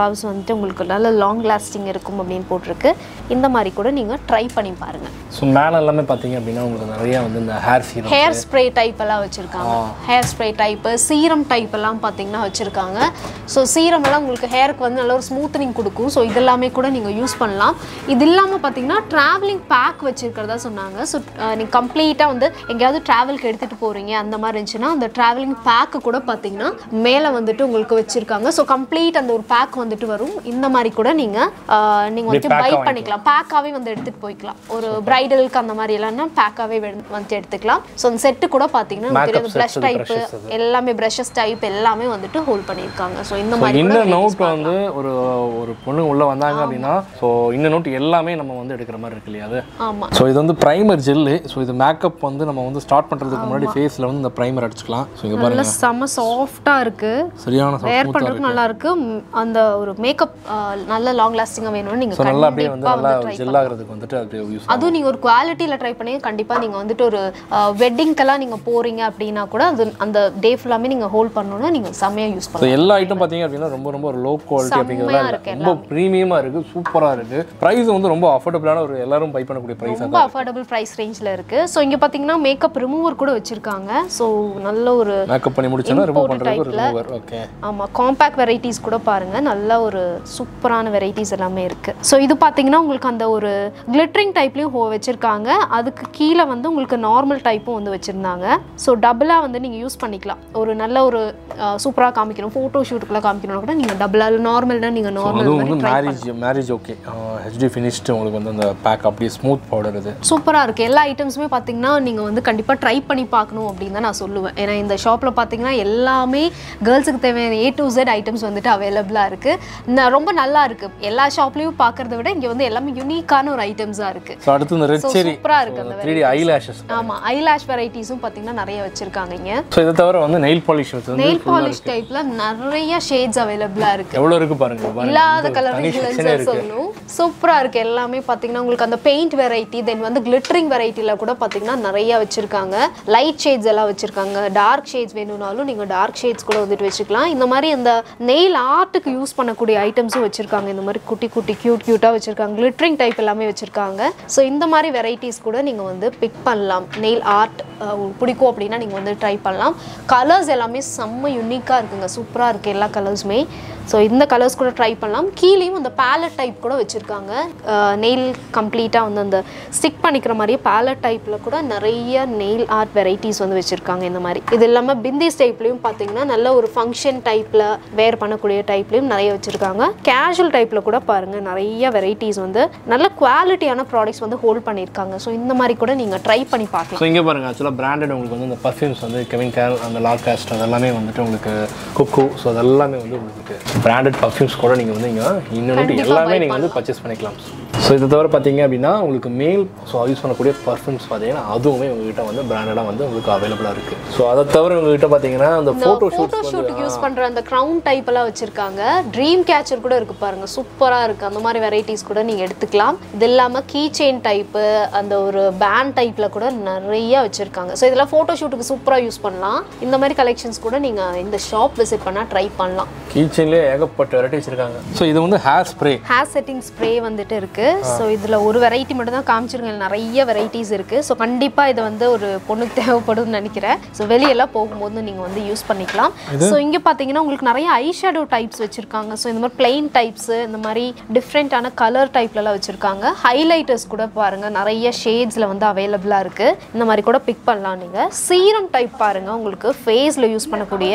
க்ளவுஸ் வந்துட்டு உங்களுக்கு நல்ல லாங் லாஸ்டிங் இருக்கும் அப்படின்னு போட்டிருக்கு இந்த மாதிரி கூட நீங்கள் ட்ரை பண்ணி பாருங்கள் ஸோ மேலே எல்லாமே பார்த்தீங்க அப்படின்னா உங்களுக்கு நிறைய வந்து இந்த hair serum hair spray type எல்லாம் வச்சுருக்காங்க hair spray type serum type எல்லாம் பார்த்தீங்கன்னா வச்சுருக்காங்க ஸோ சீரம் எல்லாம் உங்களுக்கு ஹேருக்கு வந்து நல்ல ஒரு ஸ்மூத்தனிங் கொடுக்கும் ஸோ இதெல்லாமே கூட நீங்கள் யூஸ் பண்ணலாம் இது இல்லாமல் பார்த்தீங்கன்னா ட்ராவலிங் பேக் வச்சுருக்கிறதா சொன்னாங்க ஸோ நீங்கள் கம்ப்ளீட்டாக வந்து எங்கேயாவது ட்ராவலுக்கு எடுத்துகிட்டு போகிறீங்க அந்த மாதிரி இருந்துச்சுன்னா அந்த ட்ராவலிங் பேக்கு கூட பார்த்தீங்கன்னா மேலே வந்துட்டு உங்களுக்கு வச்சுருக்காங்க ஸோ கம்ப்ளீட் அந்த ஒரு பேக் வந்துட்டு வரும் இந்த மாதிரி கூட நீங்கள் நீங்கள் வந்துட்டு pack-ஆ பை பண்ணிக்கலாம் பேக்காகவே வந்து எடுத்துகிட்டு போய்க்கலாம் ஒரு பிரைடலுக்கு அந்த மாதிரி இல்லைன்னா பேக்காகவே வந்து எடுத்துக்கலாம் ஸோ அந்த செட்டு கூட பார்த்தீங்கன்னா Makeup தெரியாது ப்ரஷ் sets, டைப்பு brushes அது. எல்லாமே ப்ரஷஸ் டைப் எல்லாமே வந்துட்டு ஹோல்ட் பண்ணியிருக்காங்க ஸோ இந்த மாதிரி கூட இன்னர் நோட் வந்து ஒரு ஒரு பொண்ணு உள்ள வந்தாங்க அப்படின்னா ஸோ இன்னர் நோட் எல்லாமே நம்ம வந்து எடுக்கிற மாதிரி இருக்கு இல்லையா அது ஆமாம் ஸோ இது வந்து ப்ரைமர் ஜெல்லு ஸோ இது மேக்கப் வந்து நம்ம வந்து ஸ்டார்ட் பண்ணுறதுக்கு முன்னாடி ஃபேஸில் வந்து இந்த ப்ரைமர் அடிச்சுக்கலாம் ஸோ இங்கே நல்லா பாருங்க செம்ம சாஃப்டாக இருக்குது சரியான வேர் பண்ணுறதுக்கு நல்லா இருக்கு ம், அந்த ஒரு மேக்கப் நல்ல லாங் லாஸ்டிங்காக வேணும்னு நீங்கள் ஸோ நல்லா அப்படியே வந்து கண்டிப்பாக நல்லா வந்து ட்ரை ஜெல் ஆகிறதுக்கு வந்துட்டு அது யூஸ் அதுவும் நீங்கள் ஒரு குவாலிட்டியில் ட்ரை பண்ணி கண்டிப்பாக நீங்கள் வந்துட்டு ஒரு வெட்டிங்க்கெல்லாம் நீங்கள் போகிறீங்க அப்படின்னா கூட அது அந்த டே ஃபுல்லாமே நீங்கள் ஹோல்ட் பண்ணணும்னா நீங்கள் செம்மையாக யூஸ் ஸோ பண்ணலாம் எல்லா ஐட்டம் பார்த்தீங்க அப்படின்னா ரொம்ப ரொம்ப ஒரு லோ குவாலிட்டி அப்படிங்கிறதுலாம் இல்லை இருக்கு ரொம்ப ப்ரீமியமாக இருக்குது சூப்பராக இருக்குது ப்ரைஸ் வந்து ரொம்ப அஃபோர்டபுளான ஒரு எல்லாரும் பை பண்ணக்கூடிய ப்ரைஸாக ரொம்ப அஃபோர்டபுள் ப்ரைஸ் ரேஞ்சில் இருக்குது ஸோ இங்கே பார்த்தீங்கன்னா மேக்கப் ரிமூவர் கூட வச்சுருக்காங்க ஸோ நல்ல ஒரு மேக்கப் பண்ணி முடிச்சோன்னா ரிமூவ் Import பண்ணுறதுக்கு ஒரு type-ல. ரிமூவர் ஓகே ஆமாம் காம்பேக்ட் வெரைட்டிஸ் கூட பாருங்கள் நல்ல ஒரு சூப்பரான வெரைட்டிஸ் எல்லாமே இருக்குது ஸோ இது பார்த்தீங்கன்னா உங்களுக்கு அந்த ஒரு கிளிட்டரிங் டைப்லேயும் ஹோ வச்சுருக்காங்க அதுக்கு கீழே வந்து உங்களுக்கு நார்மல் டைப்பும் வந்து வச்சுருந்தாங்க ஸோ டபுளாக வந்து நீங்கள் யூஸ் பண்ணிக்கலாம் ஒரு நல்ல ஒரு சூப்பராக காமிக்கணும் ஃபோட்டோ ஷூட்டுக்குலாம் காமிக்கணும் கூட நீங்கள் டபுளாக நார்மல்னா நீங்கள் நார்மல் அதுவும் வந்து marriage marriage okay HD finished உங்களுக்கு வந்து அந்த பேக் அப்படியே ஸ்மூத் பவுடர் இது சூப்பராக இருக்குது எல்லா ஐட்டம்ஸுமே பார்த்தீங்கன்னா நீங்கள் வந்து கண்டிப்பாக ட்ரை பண்ணி பார்க்கணும் அப்படின்னு தான் நான் சொல்லுவேன் ஏன்னா இந்த ஷாப்பில் பார்த்தீங்கன்னா எல்லாமே கேர்ள்ஸுக்கு தேவையான ஏ டு Z ஐட்டம்ஸ் வந்துட்டு அவைலபிளாக இருக்குது ரொம்ப நல்லா இருக்குது எல்லா ஷாப்லேயும் பார்க்குறத விட இங்கே வந்து எல்லாமே யூனிக்கான ஒரு ஐட்டம்ஸாக இருக்குது ஸோ அடுத்து இந்த ரெட் ஸோ செரி சூப்பராக இருக்குது அந்த த்ரீ டி ஐ லேஷஸ் ஆமாம் ஐலாஷ் வெரைட்டிஸும் பார்த்தீங்கன்னா நிறைய வச்சுருக்காங்க இங்கே ஸோ இதை தவிர வந்து நெயில் பாலிஷ் வந்து நெயில் பாலிஷ் டைப்பில் நிறைய ஷேட்ஸ் அவைலபிளாக இருக்குது எவ்வளோ இருக்கு பாருங்க பாருங்க இல்லாத கலர் தனி செக்ஷனே இருக்கு சொல்லணும் சூப்பராக இருக்குது எல்லாமே பார்த்தீங்கன்னா உங்களுக்கு அந்த பெயிண்ட் வெரைட்டி தென் வந்து கிளிட்டரிங் வெரைட்டியில் கூட பார்த்தீங்கன்னா நிறைய வச்சுருக்காங்க லைட் ஷேட்ஸ் எல்லாம் வச்சுருக்காங்க டார்க் ஷேட்ஸ் வேணும்னாலும் நீங்கள் டார்க் ஷேட்ஸ் கூட வந்துட்டு வச்சுக்கலாம் இந்த மாதிரி அந்த நெயில் ஆர்ட்டுக்கு யூஸ் பண்ணக்கூடிய ஐட்டம்ஸும் வச்சுருக்காங்க இந்த மாதிரி குட்டி குட்டி க்யூட் க்யூட்டாக வச்சுருக்காங்க கிளிட்டரிங் டைப் எல்லாமே வச்சுருக்காங்க ஸோ இந்த மாதிரி வெரைட்டிஸ் கூட நீங்கள் வந்து பிக் பண்ணலாம் நெயில் ஆர்ட் பிடிக்கும் அப்படின்னா நீங்கள் வந்து ட்ரை பண்ணலாம் கலர்ஸ் எல்லாமே செம்ம யூனிக்காக இருக்குங்க சூப்பராக இருக்குது எல்லா கலர்ஸுமே ஸோ இந்த கலர்ஸ் கூட ட்ரை பண்ணலாம் கீழேயும் அந்த பேலட் டைப் கூட வச்சுருக்காங்க நெயில் கம்ப்ளீட்டாக வந்து அந்த ஸ்டிக் பண்ணிக்கிற மாதிரியே பேலட் டைப்பில் கூட நிறைய நெயில் ஆர்ட் வெரைட்டிஸ் வந்து வச்சுருக்காங்க இந்த மாதிரி இது இல்லாமல் பிந்திஸ் டைப்லேயும் பார்த்தீங்கன்னா நல்ல ஒரு ஃபங்க்ஷன் டைப்பில் வேர் பண்ணக்கூடிய டைப்லேயும் நிறைய வச்சுருக்காங்க கேஷுவல் டைப்பில் கூட பாருங்கள் நிறைய வெரைட்டிஸ் வந்து நல்ல குவாலிட்டியான ப்ராடக்ட்ஸ் வந்து ஹோல்ட் பண்ணியிருக்காங்க ஸோ இந்த மாதிரி கூட நீங்கள் ட்ரை பண்ணி பார்க்கலாம் ஸோ இங்கே பாருங்க ஆக்சுவலாக பிராண்டட் உங்களுக்கு வந்து இந்த பர்ஃப்யூம்ஸ் வந்து கெவின் கேர் அந்த லாகாஸ்ட் அதெல்லாமே வந்துட்டு உங்களுக்கு குக்கு ஸோ அதெல்லாமே வந்து உங்களுக்கு பிராண்டட் பர்ஃப்யூம்ஸ் கூட நீங்கள் வந்து இங்கே இன்னொன்று எல்லாமே நீங்கள் வந்து பர்ச்சேஸ் பண்ணிக்கலாம் ஸோ இதை தவிர பார்த்தீங்க அப்படின்னா உங்களுக்கு மேல் ஸோ யூஸ் பண்ணக்கூடிய பர்ஃப்யூம்ஸ் பார்த்தீங்கன்னா அதுவுமே உங்ககிட்ட வந்து பிராண்டடாக வந்து உங்களுக்கு அவைலபிளாக இருக்குது ஸோ அதை தவிர உங்ககிட்ட பார்த்தீங்கன்னா அந்த ஃபோட்டோ ஃபோட்டோ ஷூட்டுக்கு யூஸ் பண்ற அந்த க்ரௌன் டைப் எல்லாம் வச்சிருக்காங்க ட்ரீம் கேச்சர் கூட இருக்கு பாருங்க சூப்பரா இருக்கு அந்த மாதிரி வெரைட்டிஸ் கூட நீங்க எடுத்துக்கலாம் இது இல்லாம கீ செயின் டைப்பு அந்த ஒரு பேண்ட் டைப்ல கூட நிறைய வச்சிருக்காங்க ஸோ இதெல்லாம் ஃபோட்டோ ஷூட்டுக்கு சூப்பரா யூஸ் பண்ணலாம் இந்த மாதிரி கலெக்ஷன்ஸ் கூட நீங்க இந்த ஷாப் விசிட் பண்ணா ட்ரை பண்ணலாம் கீச்சன்லேயே ஏகப்பட்ட வெரைட்டிஸ் இருக்காங்க ஸோ இது வந்து hair spray hair setting spray வந்துட்டு இருக்கு ஸோ இதில் ஒரு வெரைட்டி மட்டும் தான் காமிச்சிருக்கேன் நிறைய வெரைட்டிஸ் இருக்கு ஸோ கண்டிப்பாக இது வந்து ஒரு பொண்ணுக்கு தேவைப்படும்னு நினைக்கிறேன் ஸோ வெளியெல்லாம் போகும்போது நீங்கள் வந்து யூஸ் பண்ணிக்கலாம் ஸோ இங்கே பார்த்தீங்கன்னா உங்களுக்கு நிறைய ஐ ஷேடோ டைப்ஸ் வச்சிருக்காங்க ஸோ இந்த மாதிரி பிளெயின் டைப்ஸ் இந்த மாதிரி டிஃப்ரெண்ட்டான கலர் டைப்லலாம் வச்சிருக்காங்க ஹைலைட்டர்ஸ் கூட பாருங்க நிறைய ஷேட்ஸில் வந்து அவைலபிளாக இருக்கு இந்த மாதிரி கூட பிக் பண்ணலாம் நீங்கள் சீரம் டைப் பாருங்க உங்களுக்கு ஃபேஸில் யூஸ் பண்ணக்கூடிய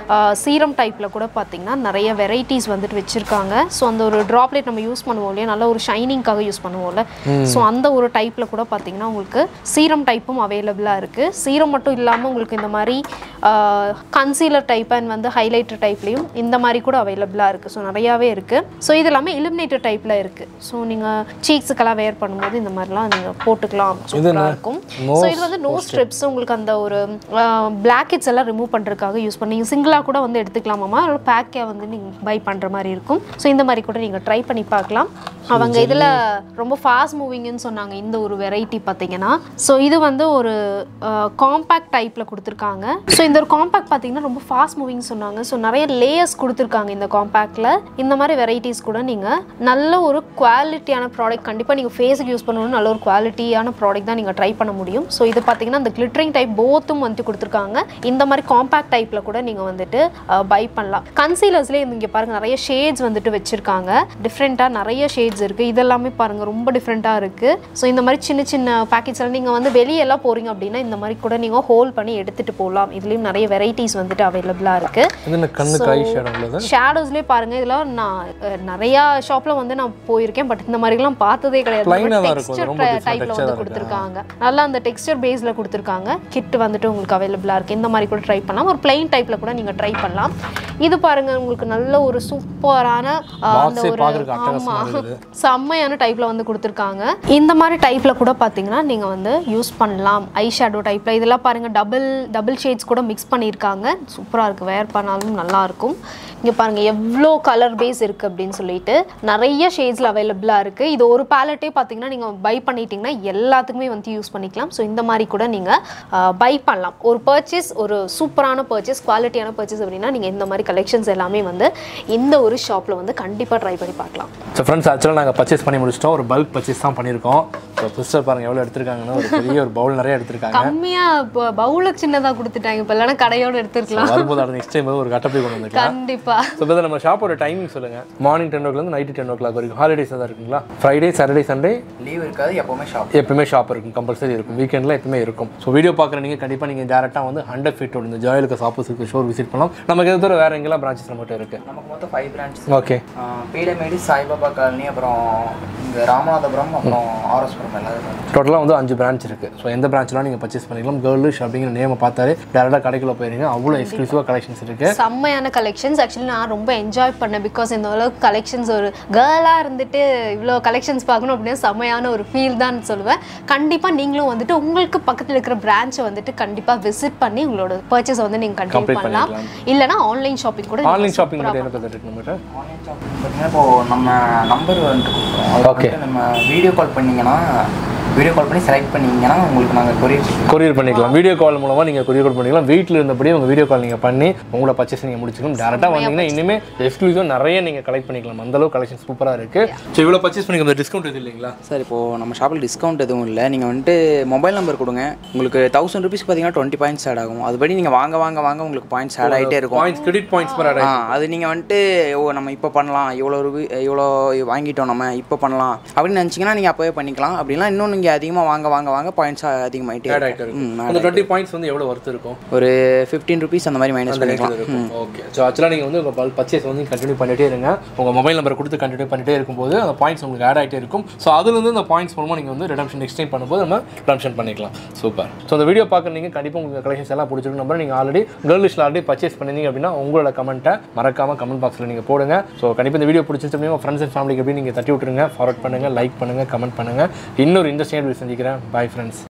சீரம் டைப்பில் கூட பார்த்தீங்கன்னா நிறைய வெரைட்டிஸ் வந்துட்டு வச்சுருக்காங்க ஸோ அந்த ஒரு ட்ராப்லெட் நம்ம யூஸ் பண்ணுவோம் இல்லையா நல்ல ஒரு ஷைனிங்காக யூஸ் பண்ணுவோம்ல ஸோ அந்த ஒரு டைப்பில் கூட பார்த்தீங்கன்னா உங்களுக்கு சீரம் டைப்பும் அவைலபிளாக இருக்குது சீரம் மட்டும் இல்லாமல் உங்களுக்கு இந்த மாதிரி கன்சீலர் டைப் அண்ட் வந்து ஹைலைட்டர் டைப்லேயும் இந்த மாதிரி கூட அவைலபிளாக இருக்குது ஸோ நிறையாவே இருக்குது ஸோ இது எல்லாமே இலுமினேட்டர் டைப்பில் இருக்குது ஸோ நீங்கள் சீக்ஸுக்கெல்லாம் வேர் பண்ணும்போது இந்த மாதிரிலாம் நீங்கள் போட்டுக்கலாம் சூப்பராக இருக்கும் ஸோ இது வந்து நோ ஸ்ட்ரிப்ஸ் உங்களுக்கு அந்த ஒரு பிளாக்கெட்ஸ் எல்லாம் ரிமூவ் பண்ணுறதுக்காக யூஸ் பண்ணி நீங்கள் சிங்கிளாக கூட வந்து எடுத்துக்கலாமாம்மா அதோட பேக்கே வந்து நீங்கள் பை பண்ணுற மாதிரி இருக்கும் ஸோ இந்த மாதிரி கூட நீங்கள் ட்ரை பண்ணி பார்க்கலாம் அவங்க இதில் ரொம்ப ஃபாஸ்ட் மூவிங்னு சொன்னாங்க இந்த ஒரு வெரைட்டி பார்த்தீங்கன்னா ஸோ இது வந்து ஒரு காம்பேக்ட் டைப்பில் கொடுத்துருக்காங்க ஸோ இந்த இந்த ஒரு காம்பேக்ட் பார்த்தீங்கன்னா ரொம்ப ஃபாஸ்ட் மூவிங் சொன்னாங்க ஸோ நிறைய லேயர்ஸ் கொடுத்துருக்காங்க இந்த காம்பேக்டில் இந்த மாதிரி வெரைட்டிஸ் கூட நீங்கள் நல்ல ஒரு குவாலிட்டியான ப்ராடக்ட் கண்டிப்பாக நீங்கள் ஃபேஸுக்கு யூஸ் பண்ணணும் நல்ல ஒரு குவாலிட்டியான ப்ராடக்ட் தான் நீங்கள் ட்ரை பண்ண முடியும் ஸோ இது பார்த்தீங்கன்னா இந்த கிளிட்டரிங் டைப் போத்தும் வந்துட்டு கொடுத்துருக்காங்க இந்த மாதிரி காம்பேக்ட் டைப்பில் கூட நீங்கள் வந்துட்டு பை பண்ணலாம் கன்சீலர்ஸ்லேயே இங்கே பாருங்கள் நிறைய ஷேட்ஸ் வந்துட்டு வச்சுருக்காங்க டிஃப்ரெண்ட்டாக நிறைய ஷேட்ஸ் இருக்குது இதெல்லாமே பாருங்கள் ரொம்ப டிஃப்ரெண்ட்டாக இருக்குது ஸோ இந்த மாதிரி சின்ன சின்ன பேக்கெட்ஸ் எல்லாம் நீங்கள் வந்து வெளியெல்லாம் போகிறீங்க அப்படின்னா இந்த மாதிரி கூட நீங்கள் ஹோல்ட் பண்ணி எடுத்துகிட்டு போகலாம் இதுலேயும் நிறைய வெரைட்டிஸ் வந்துட்டு அவைலபிளாக இருக்குது இது என்ன கண்ணுக்கு ஐ ஷேடோ உள்ளது ஷேடோஸ்லேயே பாருங்க இதெல்லாம் நான் அஹ், நிறையா ஷாப்பில் வந்து நான் போயிருக்கேன் பட் இந்த மாதிரிலாம் பார்த்ததே கிடையாது Plain ஆ தான் இருக்கும். டெக்ஸ்டர் ரொம்ப different டைப்பில் texture வந்து தான் கொடுத்துருக்காங்க நல்லா அந்த டெக்ஸ்டர் பேஸில் கொடுத்துருக்காங்க கிட் வந்துட்டு உங்களுக்கு அவைலபிளாக இருக்குது இந்த மாதிரி கூட ட்ரை பண்ணலாம் ஒரு பிளைன் டைப்பில் கூட நீங்கள் ட்ரை பண்ணலாம் இது பாருங்க உங்களுக்கு நல்ல ஒரு சூப்பரான அந்த Box ஏ ஒரு பார்க்கறதுக்கு அட்டகாசமா ஆமா இருக்குது. செம்மையான டைப்பில் வந்து கொடுத்துருக்காங்க இந்த மாதிரி டைப்பில் கூட பார்த்தீங்கன்னா நீங்கள் வந்து யூஸ் பண்ணலாம் ஐ ஷேடோ டைப்பில் இதெல்லாம் பாருங்கள் டபுள் டபுள் ஷேட்ஸ் கூட மிக்ஸ் பண்ணியிருக்காங்க சூப்பராக இருக்குது வேர் பண்ணாலும் நல்லாயிருக்கும் இங்கே பாருங்கள் எவ்வளோ கலர் பேஸ் இருக்குது அப்படின்னு சொல்லிட்டு நிறைய ஷேட்ஸில் அவைலபிளாக இருக்குது இது ஒரு பேலட்டே பார்த்தீங்கன்னா நீங்கள் பை பண்ணிட்டீங்கன்னா எல்லாத்துக்குமே வந்து யூஸ் பண்ணிக்கலாம் ஸோ இந்த மாதிரி கூட நீங்கள் பை பண்ணலாம் ஒரு பர்ச்சேஸ் ஒரு சூப்பரான பர்ச்சேஸ் குவாலிட்டியான பர்ச்சேஸ் அப்படின்னா நீங்கள் இந்த மாதிரி கலெக்ஷன்ஸ் எல்லாமே வந்து இந்த ஒரு ஷாப்பில் வந்து கண்டிப்பாக ட்ரை பண்ணி பார்க்கலாம் ஸோ ஃப்ரெண்ட்ஸ் ஆக்சுவலாக நாங்கள் பர்ச்சேஸ் பண்ணி முடிச்சிட்டோம் ஒரு பல்க் பர்ச்சேஸ் தான் பண்ணியிருக்கோம் ஸோ சிஸ்டர் பாருங்க எவ்வளோ எடுத்திருக்காங்கன்னா ஒரு பெரிய ஒரு பவுல் நிறைய எடுத்திருக்காங்க கம்மியா பவுலுக்கு சின்னதா கொடுத்துட்டாங்க இப்ப இல்லைன்னா கடையோட எடுத்துருக்கலாம் வரும்போது அது நெக்ஸ்ட் டைம் ஒரு கட்டப்பை கொண்டு வந்துருக்கலாம் கண்டிப்பா ஸோ இப்போ நம்ம ஷாப்போட டைமிங் சொல்லுங்க morning ten o'clock night ten o'clock வரைக்கும் ஹாலிடேஸ் தான் இருக்குங்களா ஃப்ரைடே சாட்டர்டே சண்டே லீவ் இருக்காது எப்போவுமே ஷாப் எப்பவுமே ஷாப் இருக்கும் கம்பல்சரி இருக்கும் வீக்கெண்டில் எப்பவுமே இருக்கும் ஸோ வீடியோ பார்க்குற நீங்கள் கண்டிப்பாக நீங்கள் டேரெக்டாக வந்து ஹண்ட்ரட் ஃபீட் இந்த ஜாயலுக்கு ஆப்போசிட் ஷோர் விசிட் பண்ணலாம் நமக்கு எது தவிர வேறு எங்கெல்லாம் பிரான்ச்சஸ் நம்மகிட்ட இருக்குது நமக்கு மொத்தம் five branch okay Peelamedu Saibaba colony அப்புறம் இங்கே ராமநாதபுரம் அப்புறம் ஆர்எஸ்புரம் எல்லாரும் டோட்டலாக வந்து அஞ்சு பிரான்ச் இருக்குது ஸோ எந்த பிரான்ச்லாம் நீங்கள் பர்ச்சேஸ் பண்ணிக்கலாம் கேர்லிஷ் அப்படிங்கிற நேமை பார்த்தாலே டேரெக்டாக கடைக்குள்ள போயிருங்க அவ்வளோ எக்ஸ்க்ளூசிவாக கலெக்ஷன்ஸ் இருக்குது செம்மையான கலெக்ஷன்ஸ் ஆக்சுவலி நான் ரொம்ப என்ஜாய் பண்ணேன் பிகாஸ் இந்த அளவுக்கு கலெக்ஷன்ஸ் ஒரு கேர்ளாக இருந்துட்டு இவ்வளோ கலெக்ஷன்ஸ் பார்க்கணும் அப்படின்னா செம்மையான ஒரு ஃபீல் தான் சொல்லுவேன் கண்டிப்பாக நீங்களும் வந்துட்டு உங்களுக்கு பக்கத்தில் இருக்கிற பிரான்ச்சை வந்துட்டு கண்டிப்பாக விசிட் பண்ணி உங்களோட பர்ச்சேஸ் வந்து நீங்கள் கண்டினியூ Complete பண்ணலாம் இல்லைனா ஆன்லைன் ஷாப்பிங் கூட ஆன்லைன் ஷாப்பிங் மட்டும் என்ன பேர் இருக்கு நம்மகிட்ட ஆன்லைன் ஷாப்பிங் பார்த்தீங்கன்னா இப்போ நம்ம நம்பர் வந்துட்டு கொடுக்குறோம் அது Okay. வந்துட்டு நம்ம வீடியோ கால் பண்ணீங்கன்னா வீடியோ கால் பண்ணி செலக்ட் பண்ணீங்கன்னா உங்களுக்கு நாங்கள் கொரியர் கொரியர் பண்ணிக்கலாம் வீடியோ கால் மூலமாக நீங்கள் கொரியர் பண்ணிக்கலாம் வீட்டில் இருந்தபடியே உங்கள் வீடியோ கால் நீங்கள் பண்ணி உங்களோட பர்ச்சேஸ் நீங்கள் முடிச்சுக்கலாம் டேரெக்டாக வந்தீங்கன்னா இனிமேல் எக்ஸ்க்ளூசிவாக நிறைய நீங்கள் கலெக்ட் பண்ணிக்கலாம் அந்த அளவுக்கு கலெக்ஷன் சூப்பராக இருக்குது ஸோ இவ்வளோ பர்ச்சேஸ் பண்ணிக்க டிஸ்கவுண்ட் இது இல்லைங்களா சார் இப்போது நம்ம ஷாப்பில் டிஸ்கவுண்ட் எதுவும் இல்லை நீங்கள் வந்துட்டு மொபைல் நம்பர் கொடுங்க உங்களுக்கு தௌசண்ட் ருபீஸ்க்கு பார்த்தீங்கன்னா டுவெண்ட்டி பாயிண்ட்ஸ் ஆட் ஆகும் அதுபடி நீங்கள் வாங்க வாங்க வாங்க உங்களுக்கு பாயிண்ட்ஸ் ஆட் ஆகிட்டே இருக்கும் points credit points per ah அது நீங்கள் வந்துட்டு ஓ நம்ம இப்போ பண்ணலாம் இவ்வளோ ரூபி இவ்வளோ வாங்கிட்டோம் நம்ம இப்போ பண்ணலாம் அப்படின்னு நினச்சிங்கன்னா நீங்கள் அப்போவே பண்ணிக்கலாம் அப்படிலாம் இன்னும் நீங்கள் அதிகமாக வாங்க வாங்க வாங்க பாயிண்ட்ஸ் அதிகமாகிட்டே ஆட் ஆகிட்டு இருக்கும் இருக்கும் ம், அந்த டுவெண்ட்டி பாயிண்ட்ஸ் வந்து எவ்வளோ ஒர்த் இருக்கும் ஒரு ஃபிஃப்டீன் ருபீஸ் அந்த மாதிரி மைனஸ் பண்ணிக்கலாம் இருக்கும் ஓகே ஸோ ஆக்சுவலாக நீங்கள் வந்து உங்கள் பர்ச்சேஸ் வந்து கண்டினியூ பண்ணிட்டே இருங்க உங்கள் மொபைல் நம்பர் கொடுத்து கண்டினியூ பண்ணிட்டே இருக்கும்போது அந்த பாயிண்ட்ஸ் உங்களுக்கு ஆட் ஆகிட்டே இருக்கும் ஸோ அதுலேருந்து அந்த பாயிண்ட்ஸ் மூலமாக நீங்கள் வந்து ரிடம்ஷன் எக்ஸ்டெண்ட் பண்ணும்போது நம்ம ரிடம்ஷன் பண்ணிக்கலாம் சூப்பர் ஸோ அந்த வீடியோ பார்க்குற நீங்கள் கண்டிப்பாக உங்களுக்கு கலெக்ஷன்ஸ் எல்லாம் பிடிச்சிருக்கும் நம்பர் நீங்கள் ஆல்ரெடி கேர்ள் லிஸ்ட்டில் ஆல்ரெடி பர்ச்சேஸ் பண்ணிருந்தீங்க அப்படின்னா உங்களோட கமெண்ட்டை மறக்காம கமெண்ட் பாக்ஸில் நீங்கள் போடுங்க ஸோ கண்டிப்பாக இந்த வீடியோ பிடிச்சிருச்சு அப்படின்னா ஃப்ரெண்ட்ஸ் அண்ட் ஃபேமிலிக்கு எப்படி நீங்கள் தட்டி விட்டுருங்க ஃபார்வர்ட் பண்ணுங்கள் லைக் பண்ணுங்கள் கமெண்ட் பண்ணுங்கள் இன்னொரு இன்ட்ரெஸ்டிங் வீடியோ செஞ்சுக்கிறேன் பை ஃப்ரெண்ட்ஸ்